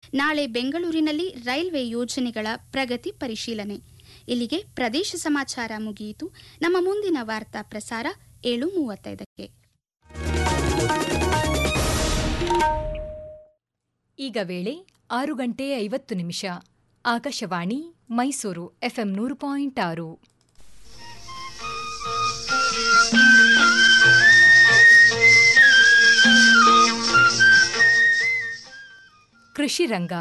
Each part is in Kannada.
ನಾಳೆ ಬೆಂಗಳೂರಿನಲ್ಲಿ ರೈಲ್ವೆ ಯೋಜನೆಗಳ ಪ್ರಗತಿ ಪರಿಶೀಲನೆ ಇಲ್ಲಿಗೆ ಪ್ರದೇಶ ಸಮಾಚಾರ ಮುಗಿಯಿತು ನಮ್ಮ ಮುಂದಿನ ವಾರ್ತಾ ಪ್ರಸಾರ ಏಳು ಮೂವತ್ತೈದಕ್ಕೆ ಈಗ ವೇಳೆ ಆರು ಗಂಟೆ ಐವತ್ತು ನಿಮಿಷ ಆಕಾಶವಾಣಿ ಮೈಸೂರು ಎಫ್ಎಂ ನೂರು ಪಾಯಿಂಟ್ ಆರು ಕೃಷಿ ರಂಗ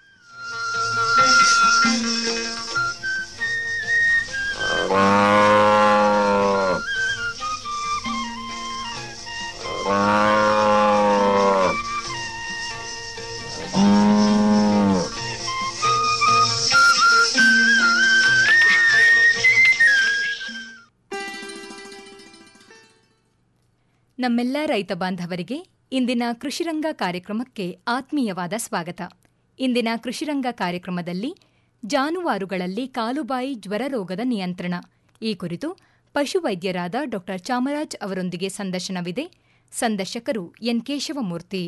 ನಮ್ಮೆಲ್ಲ ರೈತ ಬಾಂಧವರಿಗೆ ಇಂದಿನ ಕೃಷಿರಂಗ ಕಾರ್ಯಕ್ರಮಕ್ಕೆ ಆತ್ಮೀಯವಾದ ಸ್ವಾಗತ ಇಂದಿನ ಕೃಷಿರಂಗ ಕಾರ್ಯಕ್ರಮದಲ್ಲಿ ಜಾನುವಾರುಗಳಲ್ಲಿ ಕಾಲುಬಾಯಿ ಜ್ವರ ರೋಗದ ನಿಯಂತ್ರಣ ಈ ಕುರಿತು ಪಶುವೈದ್ಯರಾದ ಡಾ ಚಾಮರಾಜ್ ಅವರೊಂದಿಗೆ ಸಂದರ್ಶನವಿದೆ ಸಂದರ್ಶಕರು ಎನ್ ಕೇಶವಮೂರ್ತಿ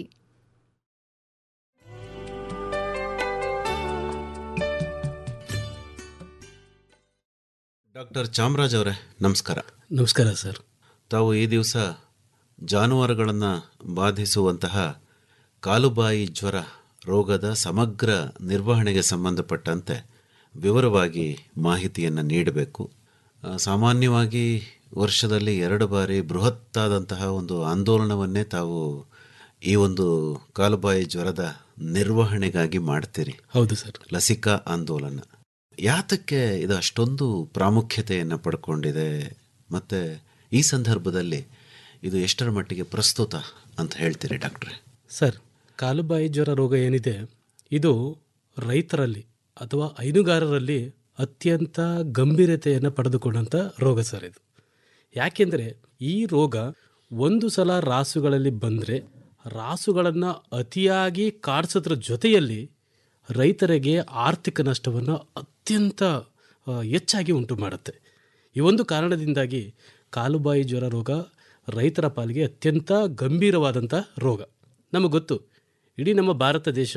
ಡಾಕ್ಟರ್ ಚಾಮರಾಜ್ ಅವರೇ ನಮಸ್ಕಾರ ನಮಸ್ಕಾರ ಸರ್ ತಾವು ಈ ದಿವಸ ಜಾನುವಾರುಗಳನ್ನು ಬಾಧಿಸುವಂತಹ ಕಾಲುಬಾಯಿ ಜ್ವರ ರೋಗದ ಸಮಗ್ರ ನಿರ್ವಹಣೆಗೆ ಸಂಬಂಧಪಟ್ಟಂತೆ ವಿವರವಾಗಿ ಮಾಹಿತಿಯನ್ನು ನೀಡಬೇಕು ಆ, ಸಾಮಾನ್ಯವಾಗಿ ವರ್ಷದಲ್ಲಿ ಎರಡು ಬಾರಿ ಬೃಹತ್ತಾದಂತಹ ಒಂದು ಆಂದೋಲನವನ್ನೇ ತಾವು ಈ ಒಂದು ಕಾಲುಬಾಯಿ ಜ್ವರದ ನಿರ್ವಹಣೆಗಾಗಿ ಮಾಡ್ತೀರಿ ಹೌದು ಸರ್ ಲಸಿಕಾ ಆಂದೋಲನ ಯಾತಕ್ಕೆ ಇದು ಅಷ್ಟೊಂದು ಪ್ರಾಮುಖ್ಯತೆಯನ್ನು ಪಡ್ಕೊಂಡಿದೆ ಮತ್ತು ಈ ಸಂದರ್ಭದಲ್ಲಿ ಇದು ಎಷ್ಟರ ಮಟ್ಟಿಗೆ ಪ್ರಸ್ತುತ ಅಂತ ಹೇಳ್ತೀರಿ ಡಾಕ್ಟ್ರೆ ಸರ್ ಕಾಲುಬಾಯಿ ಜ್ವರ ರೋಗ ಏನಿದೆ ಇದು ರೈತರಲ್ಲಿ ಅಥವಾ ಹೈನುಗಾರರಲ್ಲಿ ಅತ್ಯಂತ ಗಂಭೀರತೆಯನ್ನು ಪಡೆದುಕೊಂಡಂಥ ರೋಗ ಸರ್ ಇದು ಯಾಕೆಂದರೆ ಈ ರೋಗ ಒಂದು ಸಲ ರಾಸುಗಳಲ್ಲಿ ಬಂದರೆ ರಾಸುಗಳನ್ನು ಅತಿಯಾಗಿ ಕಾಡಿಸೋದ್ರ ಜೊತೆಯಲ್ಲಿ ರೈತರಿಗೆ ಆರ್ಥಿಕ ನಷ್ಟವನ್ನು ಅತ್ಯಂತ ಆ, ಹೆಚ್ಚಾಗಿ ಉಂಟು ಮಾಡುತ್ತೆ ಈ ಒಂದು ಕಾರಣದಿಂದಾಗಿ ಕಾಲುಬಾಯಿ ಜ್ವರ ರೋಗ ರೈತರ ಪಾಲಿಗೆ ಅತ್ಯಂತ ಗಂಭೀರವಾದಂಥ ರೋಗ ನಮಗೆ ಗೊತ್ತು ಇಡೀ ನಮ್ಮ ಭಾರತ ದೇಶ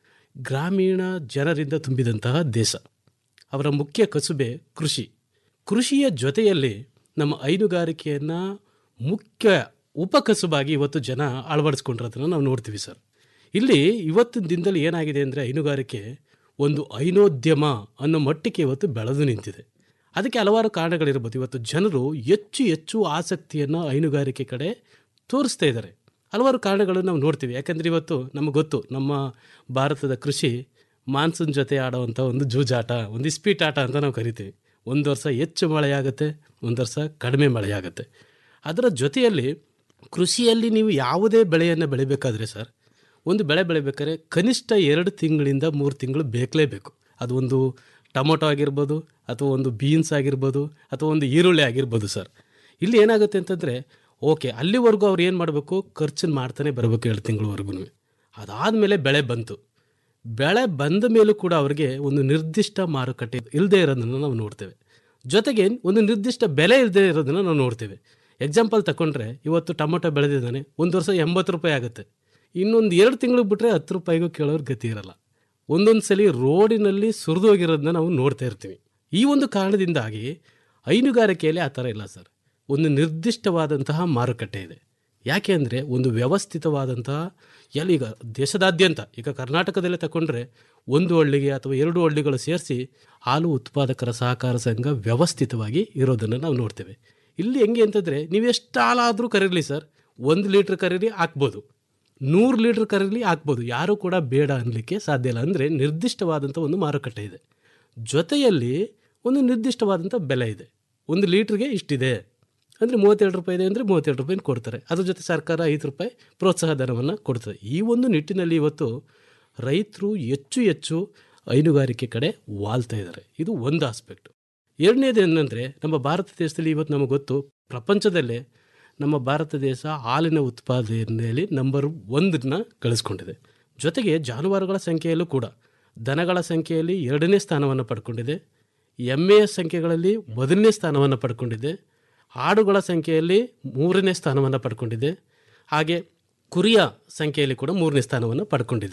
ಗ್ರಾಮೀಣ ಜನರಿಂದ ತುಂಬಿದಂತಹ ದೇಶ ಅವರ ಮುಖ್ಯ ಕಸುಬೆ ಕೃಷಿ ಕೃಷಿಯ ಜೊತೆಯಲ್ಲಿ ನಮ್ಮ ಹೈನುಗಾರಿಕೆಯನ್ನು ಮುಖ್ಯ ಉಪಕಸುಬಾಗಿ ಇವತ್ತು ಜನ ಅಳವಡಿಸ್ಕೊಂಡಿರೋದನ್ನು ನಾವು ನೋಡ್ತೀವಿ ಸರ್ ಇಲ್ಲಿ ಇವತ್ತಿನ ದಿನದಲ್ಲಿ ಏನಾಗಿದೆ ಅಂದರೆ ಹೈನುಗಾರಿಕೆ ಒಂದು ಹೈನೋದ್ಯಮ ಅನ್ನೋ ಮಟ್ಟಕ್ಕೆ ಇವತ್ತು ಬೆಳೆದು ನಿಂತಿದೆ ಅದಕ್ಕೆ ಹಲವಾರು ಕಾರಣಗಳಿರ್ಬೋದು ಇವತ್ತು ಜನರು ಹೆಚ್ಚು ಹೆಚ್ಚು ಆಸಕ್ತಿಯನ್ನು ಹೈನುಗಾರಿಕೆ ಕಡೆ ತೋರಿಸ್ತಾ ಇದ್ದಾರೆ ಹಲವಾರು ಕಾರಣಗಳನ್ನು ನಾವು ನೋಡ್ತೀವಿ ಯಾಕಂದರೆ ಇವತ್ತು ನಮಗೆ ಗೊತ್ತು ನಮ್ಮ ಭಾರತದ ಕೃಷಿ ಮಾನ್ಸೂನ್ ಜೊತೆ ಆಡುವಂಥ ಒಂದು ಜೂಜಾಟ ಒಂದು ಇಸ್ಪೀಟ್ ಆಟ ಅಂತ ನಾವು ಕರಿತೀವಿ ಒಂದು ವರ್ಷ ಹೆಚ್ಚು ಮಳೆಯಾಗುತ್ತೆ ಒಂದು ವರ್ಷ ಕಡಿಮೆ ಮಳೆಯಾಗುತ್ತೆ ಅದರ ಜೊತೆಯಲ್ಲಿ ಕೃಷಿಯಲ್ಲಿ ನೀವು ಯಾವುದೇ ಬೆಳೆಯನ್ನು ಬೆಳಿಬೇಕಾದ್ರೆ ಸರ್ ಒಂದು ಬೆಳೆ ಬೆಳಿಬೇಕಾದ್ರೆ ಕನಿಷ್ಠ ಎರಡು ತಿಂಗಳಿಂದ ಮೂರು ತಿಂಗಳು ಬೇಕಲೇಬೇಕು ಅದು ಒಂದು ಟೊಮೊಟೊ ಆಗಿರ್ಬೋದು ಅಥವಾ ಒಂದು ಬೀನ್ಸ್ ಆಗಿರ್ಬೋದು ಅಥವಾ ಒಂದು ಈರುಳ್ಳಿ ಆಗಿರ್ಬೋದು ಸರ್ ಇಲ್ಲಿ ಏನಾಗುತ್ತೆ ಅಂತಂದರೆ ಓಕೆ ಅಲ್ಲಿವರೆಗೂ ಅವ್ರು ಏನು ಮಾಡಬೇಕು ಖರ್ಚನ್ನು ಮಾಡ್ತಾನೆ ಬರಬೇಕು ಎರಡು ತಿಂಗಳವರೆಗೂ ಅದಾದಮೇಲೆ ಬೆಳೆ ಬಂತು ಬೆಳೆ ಬಂದ ಮೇಲೂ ಕೂಡ ಅವರಿಗೆ ಒಂದು ನಿರ್ದಿಷ್ಟ ಮಾರುಕಟ್ಟೆ ಇಲ್ಲದೆ ಇರೋದನ್ನು ನಾವು ನೋಡ್ತೇವೆ ಜೊತೆಗೆ ಒಂದು ನಿರ್ದಿಷ್ಟ ಬೆಲೆ ಇಲ್ಲದೆ ಇರೋದನ್ನು ನಾವು ನೋಡ್ತೇವೆ ಎಕ್ಸಾಂಪಲ್ ತಗೊಂಡ್ರೆ ಇವತ್ತು ಟೊಮೊಟೊ ಬೆಳೆದಿದ್ದಾನೆ ಒಂದು ವರ್ಷ ಎಂಬತ್ತು ರೂಪಾಯಿ ಆಗುತ್ತೆ ಇನ್ನೊಂದು ಎರಡು ತಿಂಗಳು ಬಿಟ್ಟರೆ ಹತ್ತು ರೂಪಾಯಿಗೂ ಕೇಳೋರ್ ಗತಿ ಇರಲ್ಲ ಒಂದೊಂದು ಸಲ ರೋಡಿನಲ್ಲಿ ಸುರಿದು ಹೋಗಿರೋದನ್ನ ನಾವು ನೋಡ್ತಾ ಇರ್ತೀವಿ ಈ ಒಂದು ಕಾರಣದಿಂದಾಗಿ ಹೈನುಗಾರಿಕೆಯಲ್ಲಿ ಆ ಥರ ಇಲ್ಲ ಸರ್ ಒಂದು ನಿರ್ದಿಷ್ಟವಾದಂತಹ ಮಾರುಕಟ್ಟೆ ಇದೆ ಯಾಕೆ ಅಂದರೆ ಒಂದು ವ್ಯವಸ್ಥಿತವಾದಂತಹ ಎಲ್ಲಿ ಈಗ ದೇಶದಾದ್ಯಂತ ಈಗ ಕರ್ನಾಟಕದಲ್ಲೇ ತಗೊಂಡ್ರೆ ಒಂದು ಹಳ್ಳಿಗೆ ಅಥವಾ ಎರಡು ಹಳ್ಳಿಗಳು ಸೇರಿಸಿ ಹಾಲು ಉತ್ಪಾದಕರ ಸಹಕಾರ ಸಂಘ ವ್ಯವಸ್ಥಿತವಾಗಿ ಇರೋದನ್ನು ನಾವು ನೋಡ್ತೇವೆ ಇಲ್ಲಿ ಹೆಂಗೆ ಅಂತಂದರೆ ನೀವು ಎಷ್ಟು ಹಾಲಾದರೂ ಕರೀಲಿ ಸರ್ ಒಂದು ಲೀಟ್ರ್ ಕರೀರಿ ಹಾಕ್ಬೋದು ನೂರು ಲೀಟ್ರ್ ಕರೀಲಿ ಹಾಕ್ಬೋದು ಯಾರೂ ಕೂಡ ಬೇಡ ಅನ್ನಲಿಕ್ಕೆ ಸಾಧ್ಯ ಇಲ್ಲ ಅಂದರೆ ನಿರ್ದಿಷ್ಟವಾದಂಥ ಒಂದು ಮಾರುಕಟ್ಟೆ ಇದೆ ಜೊತೆಯಲ್ಲಿ ಒಂದು ನಿರ್ದಿಷ್ಟವಾದಂಥ ಬೆಲೆ ಇದೆ ಒಂದು ಲೀಟ್ರಿಗೆ ಇಷ್ಟಿದೆ ಅಂದರೆ ಮೂವತ್ತೆರಡು ರೂಪಾಯಿ ಇದೆ ಅಂದರೆ ಮೂವತ್ತೆರಡು ರೂಪಾಯಿನ ಕೊಡ್ತಾರೆ ಅದ್ರ ಜೊತೆ ಸರ್ಕಾರ ಐದು ರೂಪಾಯಿ ಪ್ರೋತ್ಸಾಹ ಧನವನ್ನು ಕೊಡ್ತದೆ ಈ ಒಂದು ನಿಟ್ಟಿನಲ್ಲಿ ಇವತ್ತು ರೈತರು ಹೆಚ್ಚು ಹೆಚ್ಚು ಹೈನುಗಾರಿಕೆ ಕಡೆ ವಾಲ್ತಾ ಇದ್ದಾರೆ ಇದು ಒಂದು ಆಸ್ಪೆಕ್ಟು ಎರಡನೇದು ಏನಂದರೆ ನಮ್ಮ ಭಾರತ ದೇಶದಲ್ಲಿ ಇವತ್ತು ನಮಗೆ ಗೊತ್ತು ಪ್ರಪಂಚದಲ್ಲೇ ನಮ್ಮ ಭಾರತ ದೇಶ ಹಾಲಿನ ಉತ್ಪಾದನೆಯಲ್ಲಿ ನಂಬರ್ ಒಂದನ್ನ ಗಳಿಸ್ಕೊಂಡಿದೆ ಜೊತೆಗೆ ಜಾನುವಾರುಗಳ ಸಂಖ್ಯೆಯಲ್ಲೂ ಕೂಡ ದನಗಳ ಸಂಖ್ಯೆಯಲ್ಲಿ ಎರಡನೇ ಸ್ಥಾನವನ್ನು ಪಡ್ಕೊಂಡಿದೆ ಎಮ್ಮೆಯ ಸಂಖ್ಯೆಗಳಲ್ಲಿ ಮೊದಲನೇ ಸ್ಥಾನವನ್ನು ಪಡ್ಕೊಂಡಿದೆ ಆಡುಗಳ ಸಂಖ್ಯೆಯಲ್ಲಿ ಮೂರನೇ ಸ್ಥಾನವನ್ನು ಪಡ್ಕೊಂಡಿದೆ ಹಾಗೆ ಕುರಿಯ ಸಂಖ್ಯೆಯಲ್ಲಿ ಕೂಡ ಮೂರನೇ ಸ್ಥಾನವನ್ನು ಪಡ್ಕೊಂಡಿದೆ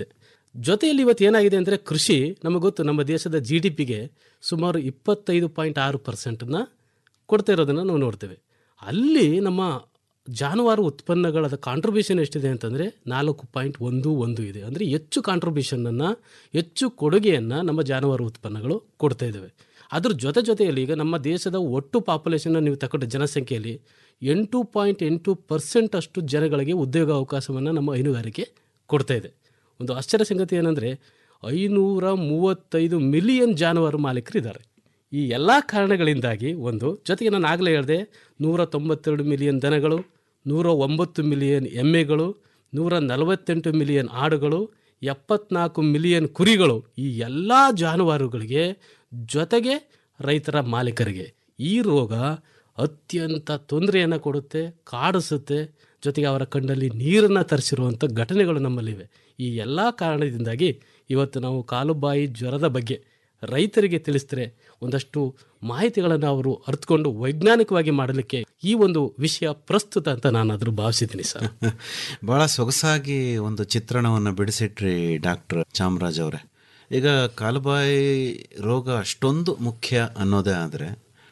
ಜೊತೆಯಲ್ಲಿ ಇವತ್ತು ಏನಾಗಿದೆ ಅಂದರೆ ಕೃಷಿ ನಮಗೆ ಗೊತ್ತು ನಮ್ಮ ದೇಶದ ಜಿ ಡಿ ಪಿಗೆ ಸುಮಾರು ಇಪ್ಪತ್ತೈದು ಪಾಯಿಂಟ್ ಆರು ಪರ್ಸೆಂಟನ್ನು ಕೊಡ್ತಾ ಇರೋದನ್ನು ನಾವು ನೋಡ್ತೇವೆ ಅಲ್ಲಿ ನಮ್ಮ ಜಾನುವಾರು ಉತ್ಪನ್ನಗಳ ಕಾಂಟ್ರಿಬ್ಯೂಷನ್ ಎಷ್ಟಿದೆ ಅಂತಂದರೆ ನಾಲ್ಕು ಪಾಯಿಂಟ್ ಒಂದು ಒಂದು ಇದೆ ಅಂದರೆ ಹೆಚ್ಚು ಕಾಂಟ್ರಿಬ್ಯೂಷನನ್ನು ಹೆಚ್ಚು ಕೊಡುಗೆಯನ್ನು ನಮ್ಮ ಜಾನುವಾರು ಉತ್ಪನ್ನಗಳು ಕೊಡ್ತಾ ಇದ್ದಾವೆ ಅದ್ರ ಜೊತೆ ಜೊತೆಯಲ್ಲಿ ಈಗ ನಮ್ಮ ದೇಶದ ಒಟ್ಟು ಪಾಪ್ಯುಲೇಷನ್ನ ನೀವು ತಗೊಂಡ ಜನಸಂಖ್ಯೆಯಲ್ಲಿ ಎಂಟು ಪಾಯಿಂಟ್ ಎಂಟು ಪರ್ಸೆಂಟ್ ಅಷ್ಟು ಜನಗಳಿಗೆ ಉದ್ಯೋಗ ಅವಕಾಶವನ್ನು ನಮ್ಮ ಹೈನುಗಾರಿಕೆ ಕೊಡ್ತಾ ಇದೆ ಒಂದು ಆಶ್ಚರ್ಯ ಸಂಗತಿ ಏನಂದರೆ ಐನೂರ ಮೂವತ್ತೈದು ಮಿಲಿಯನ್ ಜಾನುವಾರು ಮಾಲೀಕರಿದ್ದಾರೆ ಈ ಎಲ್ಲ ಕಾರಣಗಳಿಂದಾಗಿ ಒಂದು ಜೊತೆಗೆ ನಾನು ಆಗಲೇ ಹೇಳಿದೆ ನೂರ ತೊಂಬತ್ತೆರಡು ಮಿಲಿಯನ್ ದನಗಳು ನೂರ ಒಂಬತ್ತು ಮಿಲಿಯನ್ ಎಮ್ಮೆಗಳು ನೂರ ನಲವತ್ತೆಂಟು ಮಿಲಿಯನ್ ಆಡುಗಳು ಎಪ್ಪತ್ನಾಲ್ಕು ಮಿಲಿಯನ್ ಕುರಿಗಳು ಈ ಎಲ್ಲ ಜಾನುವಾರುಗಳಿಗೆ ಜೊತೆಗೆ ರೈತರ ಮಾಲೀಕರಿಗೆ ಈ ರೋಗ ಅತ್ಯಂತ ತೊಂದರೆಯನ್ನು ಕೊಡುತ್ತೆ ಕಾಡಿಸುತ್ತೆ ಜೊತೆಗೆ ಅವರ ಕಣ್ಣಲ್ಲಿ ನೀರನ್ನು ತರಿಸಿರುವಂಥ ಘಟನೆಗಳು ನಮ್ಮಲ್ಲಿವೆ ಈ ಎಲ್ಲ ಕಾರಣದಿಂದಾಗಿ ಇವತ್ತು ನಾವು ಕಾಲುಬಾಯಿ ಜ್ವರದ ಬಗ್ಗೆ ರೈತರಿಗೆ ತಿಳಿಸಿದ್ರೆ ಒಂದಷ್ಟು ಮಾಹಿತಿಗಳನ್ನು ಅವರು ಅರ್ಥಕೊಂಡು ವೈಜ್ಞಾನಿಕವಾಗಿ ಮಾಡಲಿಕ್ಕೆ ಈ ಒಂದು ವಿಷಯ ಪ್ರಸ್ತುತ ಅಂತ ನಾನು ಅದ್ರ ಭಾವಿಸಿದ್ದೀನಿ ಸರ್ ಭಾಳ ಸೊಗಸಾಗಿ ಒಂದು ಚಿತ್ರಣವನ್ನು ಬಿಡಿಸಿಟ್ರಿ ಡಾಕ್ಟರ್ ಚಾಮರಾಜ್ ಅವರೇ ಈಗ ಕಾಲುಬಾಯಿ ರೋಗ ಅಷ್ಟೊಂದು ಮುಖ್ಯ ಅನ್ನೋದೇ ಆದರೆ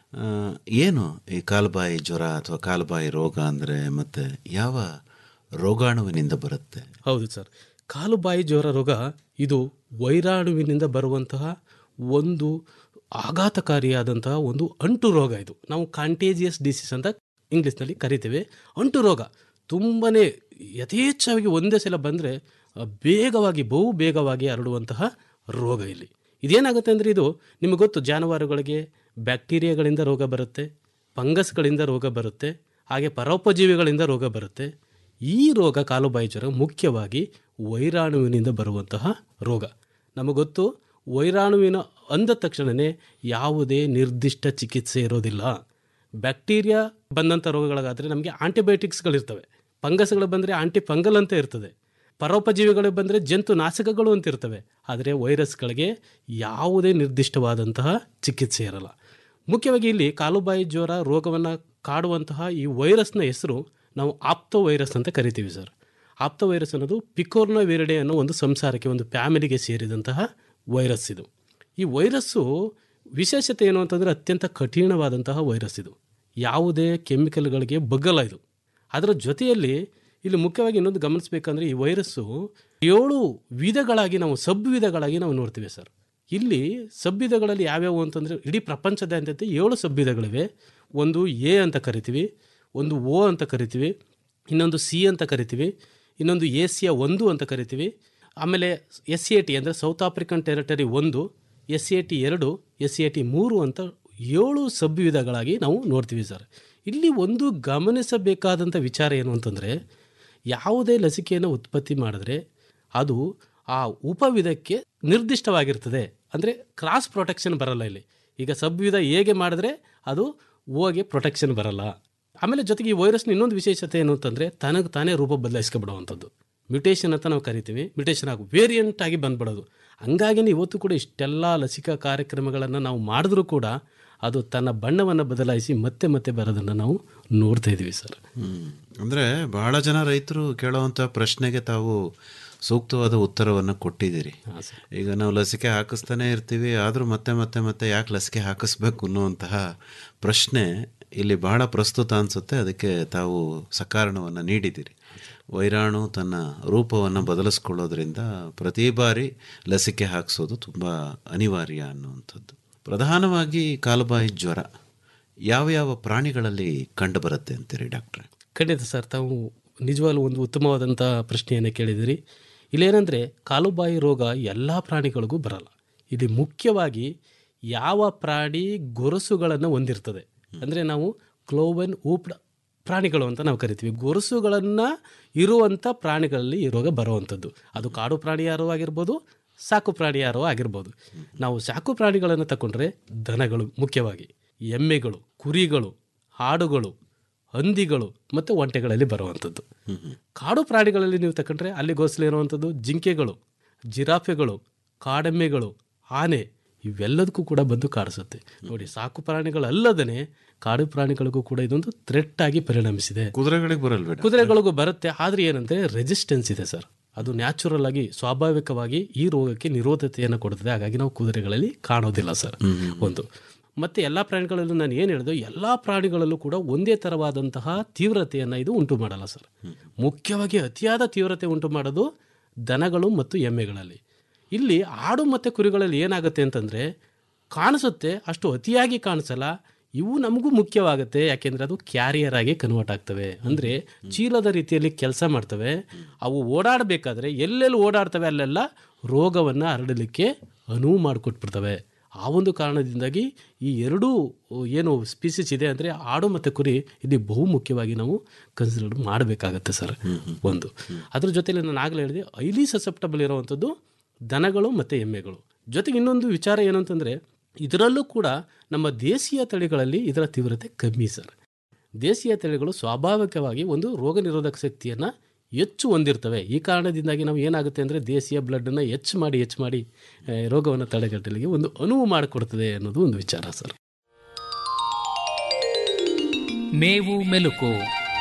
ಏನು ಈ ಕಾಲುಬಾಯಿ ಜ್ವರ ಅಥವಾ ಕಾಲುಬಾಯಿ ರೋಗ ಅಂದರೆ ಮತ್ತು ಯಾವ ರೋಗಾಣುವಿನಿಂದ ಬರುತ್ತೆ ಹೌದು ಸರ್ ಕಾಲುಬಾಯಿ ಜ್ವರ ರೋಗ ಇದು ವೈರಾಣುವಿನಿಂದ ಬರುವಂತಹ ಒಂದು ಆಘಾತಕಾರಿಯಾದಂತಹ ಒಂದು ಅಂಟು ರೋಗ ಇದು ನಾವು ಕಾಂಟೇಜಿಯಸ್ ಡಿಸೀಸ್ ಅಂತ ಇಂಗ್ಲೀಷ್ನಲ್ಲಿ ಕರಿತೇವೆ ಅಂಟು ರೋಗ ತುಂಬನೇ ಯಥೇಚ್ಛವಾಗಿ ಒಂದೇ ಸಲ ಬಂದರೆ ಬೇಗವಾಗಿ ಬಹು ಬೇಗವಾಗಿ ಹರಡುವಂತಹ ರೋಗ ಇಲ್ಲಿ ಇದೇನಾಗುತ್ತೆ ಅಂದರೆ ಇದು ನಿಮಗೆ ಗೊತ್ತು ಜಾನುವಾರುಗಳಿಗೆ ಬ್ಯಾಕ್ಟೀರಿಯಾಗಳಿಂದ ರೋಗ ಬರುತ್ತೆ ಫಂಗಸ್ಗಳಿಂದ ರೋಗ ಬರುತ್ತೆ ಹಾಗೆ ಪರೋಪಜೀವಿಗಳಿಂದ ರೋಗ ಬರುತ್ತೆ ಈ ರೋಗ ಕಾಲುಬಾಯಿ ಜ್ವರ ಮುಖ್ಯವಾಗಿ ವೈರಾಣುವಿನಿಂದ ಬರುವಂತಹ ರೋಗ ನಮಗೆ ಗೊತ್ತು ವೈರಾಣುವಿನ ಅಂದ ತಕ್ಷಣವೇ ಯಾವುದೇ ನಿರ್ದಿಷ್ಟ ಚಿಕಿತ್ಸೆ ಇರೋದಿಲ್ಲ ಬ್ಯಾಕ್ಟೀರಿಯಾ ಬಂದಂಥ ರೋಗಗಳಾದರೆ ನಮಗೆ ಆಂಟಿಬಯೋಟಿಕ್ಸ್ಗಳಿರ್ತವೆ ಫಂಗಸ್ಗಳು ಬಂದರೆ ಆಂಟಿ ಫಂಗಲ್ ಅಂತ ಇರ್ತದೆ ಪರೋಪಜೀವಿಗಳು ಬಂದರೆ ಜಂತು ನಾಶಕಗಳು ಅಂತ ಇರ್ತವೆ ಆದರೆ ವೈರಸ್ಗಳಿಗೆ ಯಾವುದೇ ನಿರ್ದಿಷ್ಟವಾದಂತಹ ಚಿಕಿತ್ಸೆ ಇರಲ್ಲ ಮುಖ್ಯವಾಗಿ ಇಲ್ಲಿ ಕಾಲುಬಾಯಿ ಜ್ವರ ರೋಗವನ್ನು ಕಾಡುವಂತಹ ಈ ವೈರಸ್ನ ಹೆಸರು ನಾವು ಆಪ್ತೋ ವೈರಸ್ ಅಂತ ಕರಿತೀವಿ ಸರ್ ಆಪ್ತೋ ವೈರಸ್ ಅನ್ನೋದು ಪಿಕೋರ್ನ ವಿರಡೆ ಅನ್ನೋ ಒಂದು ಸಂಸಾರಕ್ಕೆ ಒಂದು ಫ್ಯಾಮಿಲಿಗೆ ಸೇರಿದಂತಹ ವೈರಸ್ ಇದು ಈ ವೈರಸ್ಸು ವಿಶೇಷತೆ ಏನು ಅಂತಂದರೆ ಅತ್ಯಂತ ಕಠಿಣವಾದಂತಹ ವೈರಸ್ ಇದು ಯಾವುದೇ ಕೆಮಿಕಲ್ಗಳಿಗೆ ಬಗ್ಗಲ್ಲ ಇದು ಅದರ ಜೊತೆಯಲ್ಲಿ ಇಲ್ಲಿ ಮುಖ್ಯವಾಗಿ ಇನ್ನೊಂದು ಗಮನಿಸಬೇಕಂದ್ರೆ ಈ ವೈರಸ್ಸು ಏಳು ವಿಧಗಳಾಗಿ ನಾವು ಸಬ್ ವಿಧಗಳಾಗಿ ನಾವು ನೋಡ್ತೀವಿ ಸರ್ ಇಲ್ಲಿ ಸಬ್ವಿಧಗಳಲ್ಲಿ ಯಾವ್ಯಾವು ಅಂತಂದರೆ ಇಡೀ ಪ್ರಪಂಚದಾದ್ಯಂತ ಏಳು ಸಬ್ವಿಧಗಳಿವೆ ಒಂದು ಎ ಅಂತ ಕರಿತೀವಿ ಒಂದು ಓ ಅಂತ ಕರಿತೀವಿ ಇನ್ನೊಂದು ಸಿ ಅಂತ ಕರಿತೀವಿ ಇನ್ನೊಂದು ಏಸಿಯಾ ಒಂದು ಅಂತ ಕರಿತೀವಿ ಆಮೇಲೆ ಎಸ್ ಎ ಟಿ ಅಂದರೆ ಸೌತ್ ಆಫ್ರಿಕನ್ ಟೆರಿಟರಿ ಒಂದು ಎಸ್ ಎ ಟಿ ಎರಡು ಎಸ್ ಎ ಟಿ ಮೂರು ಅಂತ ಏಳು ಸಬ್ವಿಧಗಳಾಗಿ ನಾವು ನೋಡ್ತೀವಿ ಸರ್ ಇಲ್ಲಿ ಒಂದು ಗಮನಿಸಬೇಕಾದಂಥ ವಿಚಾರ ಏನು ಅಂತಂದರೆ ಯಾವುದೇ ಲಸಿಕೆಯನ್ನು ಉತ್ಪತ್ತಿ ಮಾಡಿದ್ರೆ ಅದು ಆ ಉಪವಿಧಕ್ಕೆ ನಿರ್ದಿಷ್ಟವಾಗಿರ್ತದೆ ಅಂದರೆ ಕ್ರಾಸ್ ಪ್ರೊಟೆಕ್ಷನ್ ಬರಲ್ಲ ಇಲ್ಲಿ ಈಗ ಸಬ್ವಿಧ ಹೇಗೆ ಮಾಡಿದ್ರೆ ಅದು ಓಗೆ ಪ್ರೊಟೆಕ್ಷನ್ ಬರಲ್ಲ ಆಮೇಲೆ ಜೊತೆಗೆ ಈ ವೈರಸ್ನ ಇನ್ನೊಂದು ವಿಶೇಷತೆ ಏನು ಅಂತಂದರೆ ತನಗೆ ತಾನೇ ರೂಪ ಬದಲಾಯಿಸ್ಕೊಬಿಡುವಂಥದ್ದು ಮ್ಯುಟೇಷನ್ ಅಂತ ನಾವು ಕರಿತೀವಿ ಮ್ಯುಟೇಷನ್ ಆಗಿ ವೇರಿಯಂಟ್ ಆಗಿ ಬಂದ್ಬಿಡೋದು ಹಂಗಾಗಿನೇ ಇವತ್ತು ಕೂಡ ಇಷ್ಟೆಲ್ಲ ಲಸಿಕಾ ಕಾರ್ಯಕ್ರಮಗಳನ್ನು ನಾವು ಮಾಡಿದ್ರೂ ಕೂಡ ಅದು ತನ್ನ ಬಣ್ಣವನ್ನು ಬದಲಾಯಿಸಿ ಮತ್ತೆ ಮತ್ತೆ ಬರೋದನ್ನು ನಾವು ನೋಡ್ತಾ ಇದ್ದೀವಿ ಸರ್ ಅಂದರೆ ಬಹಳ ಜನ ರೈತರು ಕೇಳುವಂಥ ಪ್ರಶ್ನೆಗೆ ತಾವು ಸೂಕ್ತವಾದ ಉತ್ತರವನ್ನು ಕೊಟ್ಟಿದ್ದೀರಿ ಈಗ ನಾವು ಲಸಿಕೆ ಹಾಕಿಸ್ತಾನೆ ಇರ್ತೀವಿ ಆದರೂ ಮತ್ತೆ ಮತ್ತೆ ಮತ್ತೆ ಯಾಕೆ ಲಸಿಕೆ ಹಾಕಿಸ್ಬೇಕು ಅನ್ನುವಂತಹ ಪ್ರಶ್ನೆ ಇಲ್ಲಿ ಬಹಳ ಪ್ರಸ್ತುತ ಅನಿಸುತ್ತೆ ಅದಕ್ಕೆ ತಾವು ಸಕಾರಣವನ್ನು ನೀಡಿದ್ದೀರಿ ವೈರಾಣು ತನ್ನ ರೂಪವನ್ನು ಬದಲಿಸ್ಕೊಳ್ಳೋದ್ರಿಂದ ಪ್ರತಿ ಬಾರಿ ಲಸಿಕೆ ಹಾಕಿಸೋದು ತುಂಬ ಅನಿವಾರ್ಯ ಅನ್ನುವಂಥದ್ದು ಪ್ರಧಾನವಾಗಿ ಕಾಲುಬಾಯಿ ಜ್ವರ ಯಾವ ಯಾವ ಪ್ರಾಣಿಗಳಲ್ಲಿ ಕಂಡುಬರುತ್ತೆ ಅಂತೀರಿ ಡಾಕ್ಟ್ರೆ ಖಂಡಿತ ಸರ್ ತಾವು ನಿಜವಾಗ್ಲೂ ಒಂದು ಉತ್ತಮವಾದಂಥ ಪ್ರಶ್ನೆಯನ್ನು ಕೇಳಿದಿರಿ ಇಲ್ಲೇನೆಂದರೆ ಕಾಲುಬಾಯಿ ರೋಗ ಎಲ್ಲ ಪ್ರಾಣಿಗಳಿಗೂ ಬರಲ್ಲ ಇದು ಮುಖ್ಯವಾಗಿ ಯಾವ ಪ್ರಾಣಿ ಗೊರಸುಗಳನ್ನು ಹೊಂದಿರ್ತದೆ ಅಂದರೆ ನಾವು ಕ್ಲೋವನ್ ಊಪ್ಡ್ ಪ್ರಾಣಿಗಳು ಅಂತ ನಾವು ಕರಿತೀವಿ ಗೊರಸುಗಳನ್ನು ಇರುವಂಥ ಪ್ರಾಣಿಗಳಲ್ಲಿ ಈ ರೋಗ ಬರುವಂಥದ್ದು ಅದು ಕಾಡು ಪ್ರಾಣಿ ಯಾರೋ ಆಗಿರ್ಬೋದು ಸಾಕು ಪ್ರಾಣಿ ಯಾರೋ ಆಗಿರ್ಬೋದು ನಾವು ಸಾಕು ಪ್ರಾಣಿಗಳನ್ನು ತಗೊಂಡ್ರೆ ದನಗಳು ಮುಖ್ಯವಾಗಿ ಎಮ್ಮೆಗಳು ಕುರಿಗಳು ಹಾಡುಗಳು ಹಂದಿಗಳು ಮತ್ತು ಒಂಟೆಗಳಲ್ಲಿ ಬರುವಂಥದ್ದು ಕಾಡು ಪ್ರಾಣಿಗಳಲ್ಲಿ ನೀವು ತಗೊಂಡ್ರೆ ಅಲ್ಲಿ ಗೋಸಲು ಇರುವಂಥದ್ದು ಜಿಂಕೆಗಳು ಜಿರಾಫೆಗಳು ಕಾಡೆಮ್ಮೆಗಳು ಆನೆ ಇವೆಲ್ಲದಕ್ಕೂ ಕೂಡ ಬಂದು ಕಾಡಿಸುತ್ತೆ ನೋಡಿ ಸಾಕು ಪ್ರಾಣಿಗಳಲ್ಲದೇ ಕಾಡು ಪ್ರಾಣಿಗಳಿಗೂ ಕೂಡ ಇದೊಂದು ಥ್ರೆಟ್ ಆಗಿ ಪರಿಣಮಿಸಿದೆ ಕುದುರೆಗಳಿಗೆ ಬರಲ್ವೇ ಕುದುರೆಗಳಿಗೂ ಬರುತ್ತೆ ಆದ್ರೆ ಏನಂದ್ರೆ ರೆಸಿಸ್ಟೆನ್ಸ್ ಇದೆ ಸರ್ ಅದು ನ್ಯಾಚುರಲ್ ಆಗಿ ಸ್ವಾಭಾವಿಕವಾಗಿ ಈ ರೋಗಕ್ಕೆ ನಿರೋಧತೆಯನ್ನು ಕೊಡುತ್ತದೆ ಹಾಗಾಗಿ ನಾವು ಕುದುರೆಗಳಲ್ಲಿ ಕಾಣೋದಿಲ್ಲ ಸರ್ ಒಂದು ಮತ್ತು ಎಲ್ಲ ಪ್ರಾಣಿಗಳಲ್ಲೂ ನಾನು ಏನು ಹೇಳಿದೆ ಎಲ್ಲ ಪ್ರಾಣಿಗಳಲ್ಲೂ ಕೂಡ ಒಂದೇ ಥರವಾದಂತಹ ತೀವ್ರತೆಯನ್ನು ಇದು ಉಂಟು ಮಾಡಲ್ಲ ಸರ್ ಮುಖ್ಯವಾಗಿ ಅತಿಯಾದ ತೀವ್ರತೆ ಉಂಟು ಮಾಡೋದು ದನಗಳು ಮತ್ತು ಎಮ್ಮೆಗಳಲ್ಲಿ ಇಲ್ಲಿ ಆಡು ಮತ್ತು ಕುರಿಗಳಲ್ಲಿ ಏನಾಗುತ್ತೆ ಅಂತಂದರೆ ಕಾಣಿಸುತ್ತೆ ಅಷ್ಟು ಅತಿಯಾಗಿ ಕಾಣಿಸಲ್ಲ ಇವು ನಮಗೂ ಮುಖ್ಯವಾಗುತ್ತೆ ಯಾಕೆಂದರೆ ಅದು ಕ್ಯಾರಿಯರ್ ಆಗಿ ಕನ್ವರ್ಟ್ ಆಗ್ತವೆ ಅಂದರೆ ಚೀಲದ ರೀತಿಯಲ್ಲಿ ಕೆಲಸ ಮಾಡ್ತವೆ ಅವು ಓಡಾಡಬೇಕಾದ್ರೆ ಎಲ್ಲೆಲ್ಲಿ ಓಡಾಡ್ತವೆ ಅಲ್ಲೆಲ್ಲ ರೋಗವನ್ನು ಹರಡಲಿಕ್ಕೆ ಅನುವು ಮಾಡಿಕೊಟ್ಬಿಡ್ತವೆ ಆ ಒಂದು ಕಾರಣದಿಂದಾಗಿ ಈ ಎರಡೂ ಏನು ಸ್ಪೀಸೀಸ್ ಇದೆ ಅಂದರೆ ಆಡು ಮತ್ತು ಕುರಿ ಇದು ಬಹು ಮುಖ್ಯವಾಗಿ ನಾವು ಕನ್ಸಿಡರ್ ಮಾಡಬೇಕಾಗತ್ತೆ ಸರ್ ಒಂದು ಅದ್ರ ಜೊತೆಲಿ ನಾನು ಆಗಲೇ ಹೇಳಿದೆ ಐಲಿ ಸಸೆಪ್ಟಬಲ್ ಇರುವಂಥದ್ದು ದನಗಳು ಮತ್ತು ಎಮ್ಮೆಗಳು ಜೊತೆಗೆ ಇನ್ನೊಂದು ವಿಚಾರ ಏನು ಅಂತಂದರೆ ಇದರಲ್ಲೂ ಕೂಡ ನಮ್ಮ ದೇಶೀಯ ತಳಿಗಳಲ್ಲಿ ಇದರ ತೀವ್ರತೆ ಕಮ್ಮಿ ಸರ್ ದೇಶೀಯ ತಳಿಗಳು ಸ್ವಾಭಾವಿಕವಾಗಿ ಒಂದು ರೋಗ ನಿರೋಧಕ ಶಕ್ತಿಯನ್ನು ಹೆಚ್ಚು ಹೊಂದಿರ್ತವೆ ಈ ಕಾರಣದಿಂದಾಗಿ ನಾವು ಏನಾಗುತ್ತೆ ಅಂದರೆ ದೇಶೀಯ ಬ್ಲಡ್ಡನ್ನು ಹೆಚ್ಚು ಮಾಡಿ ಹೆಚ್ಚು ಮಾಡಿ ಆ, ರೋಗವನ್ನು ತಡೆಗಟ್ಟಲಿಕ್ಕೆ ಒಂದು ಅನುವು ಮಾಡಿಕೊಡ್ತದೆ ಅನ್ನೋದು ಒಂದು ವಿಚಾರ ಸರ್ ಮೇವು ಮೆಲುಕು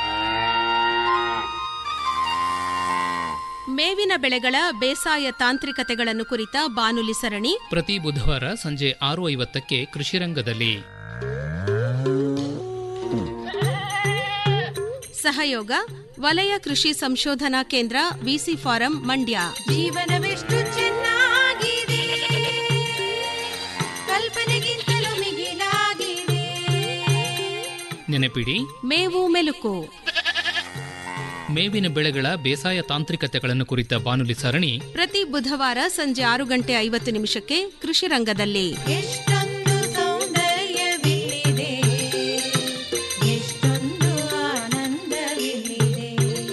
ಮೇವಿನ ಬೆಳೆಗಳ ಬೇಸಾಯ ತಾಂತ್ರಿಕತೆಗಳನ್ನು ಕುರಿತ ಬಾನುಲಿ ಸರಣಿ ಪ್ರತಿ ಬುಧವಾರ ಸಂಜೆ ಆರು ಐವತ್ತಕ್ಕೆ ಕೃಷಿರಂಗದಲ್ಲಿ ಸಹಯೋಗ ವಲಯ ಕೃಷಿ ಸಂಶೋಧನಾ ಕೇಂದ್ರ ವಿಸಿ ಫಾರಂ ಮಂಡ್ಯ ಜೀವನವೆಷ್ಟು ಚೆನ್ನಾಗಿದೆ ಕಲ್ಪನೆಗಿಂತಲೂ ಮಿಗಿಲಾಗಿದೆ ನೆನಪಿಡಿ ಮೇವು ಮೆಲುಕು ಮೇವಿನ ಬೆಳೆಗಳ ಬೇಸಾಯ ತಾಂತ್ರಿಕತೆಗಳನ್ನು ಕುರಿತ ಬಾನುಲಿ ಸರಣಿ ಪ್ರತಿ ಬುಧವಾರ ಸಂಜೆ ಆರು ಗಂಟೆ ಐವತ್ತು ನಿಮಿಷಕ್ಕೆ ಕೃಷಿ ರಂಗದಲ್ಲಿ ಎಷ್ಟೊಂದು ಸೌಂದರ್ಯವಿಲ್ಲಿದೆ ಎಷ್ಟೊಂದು ಆನಂದವಿಲ್ಲಿದೆ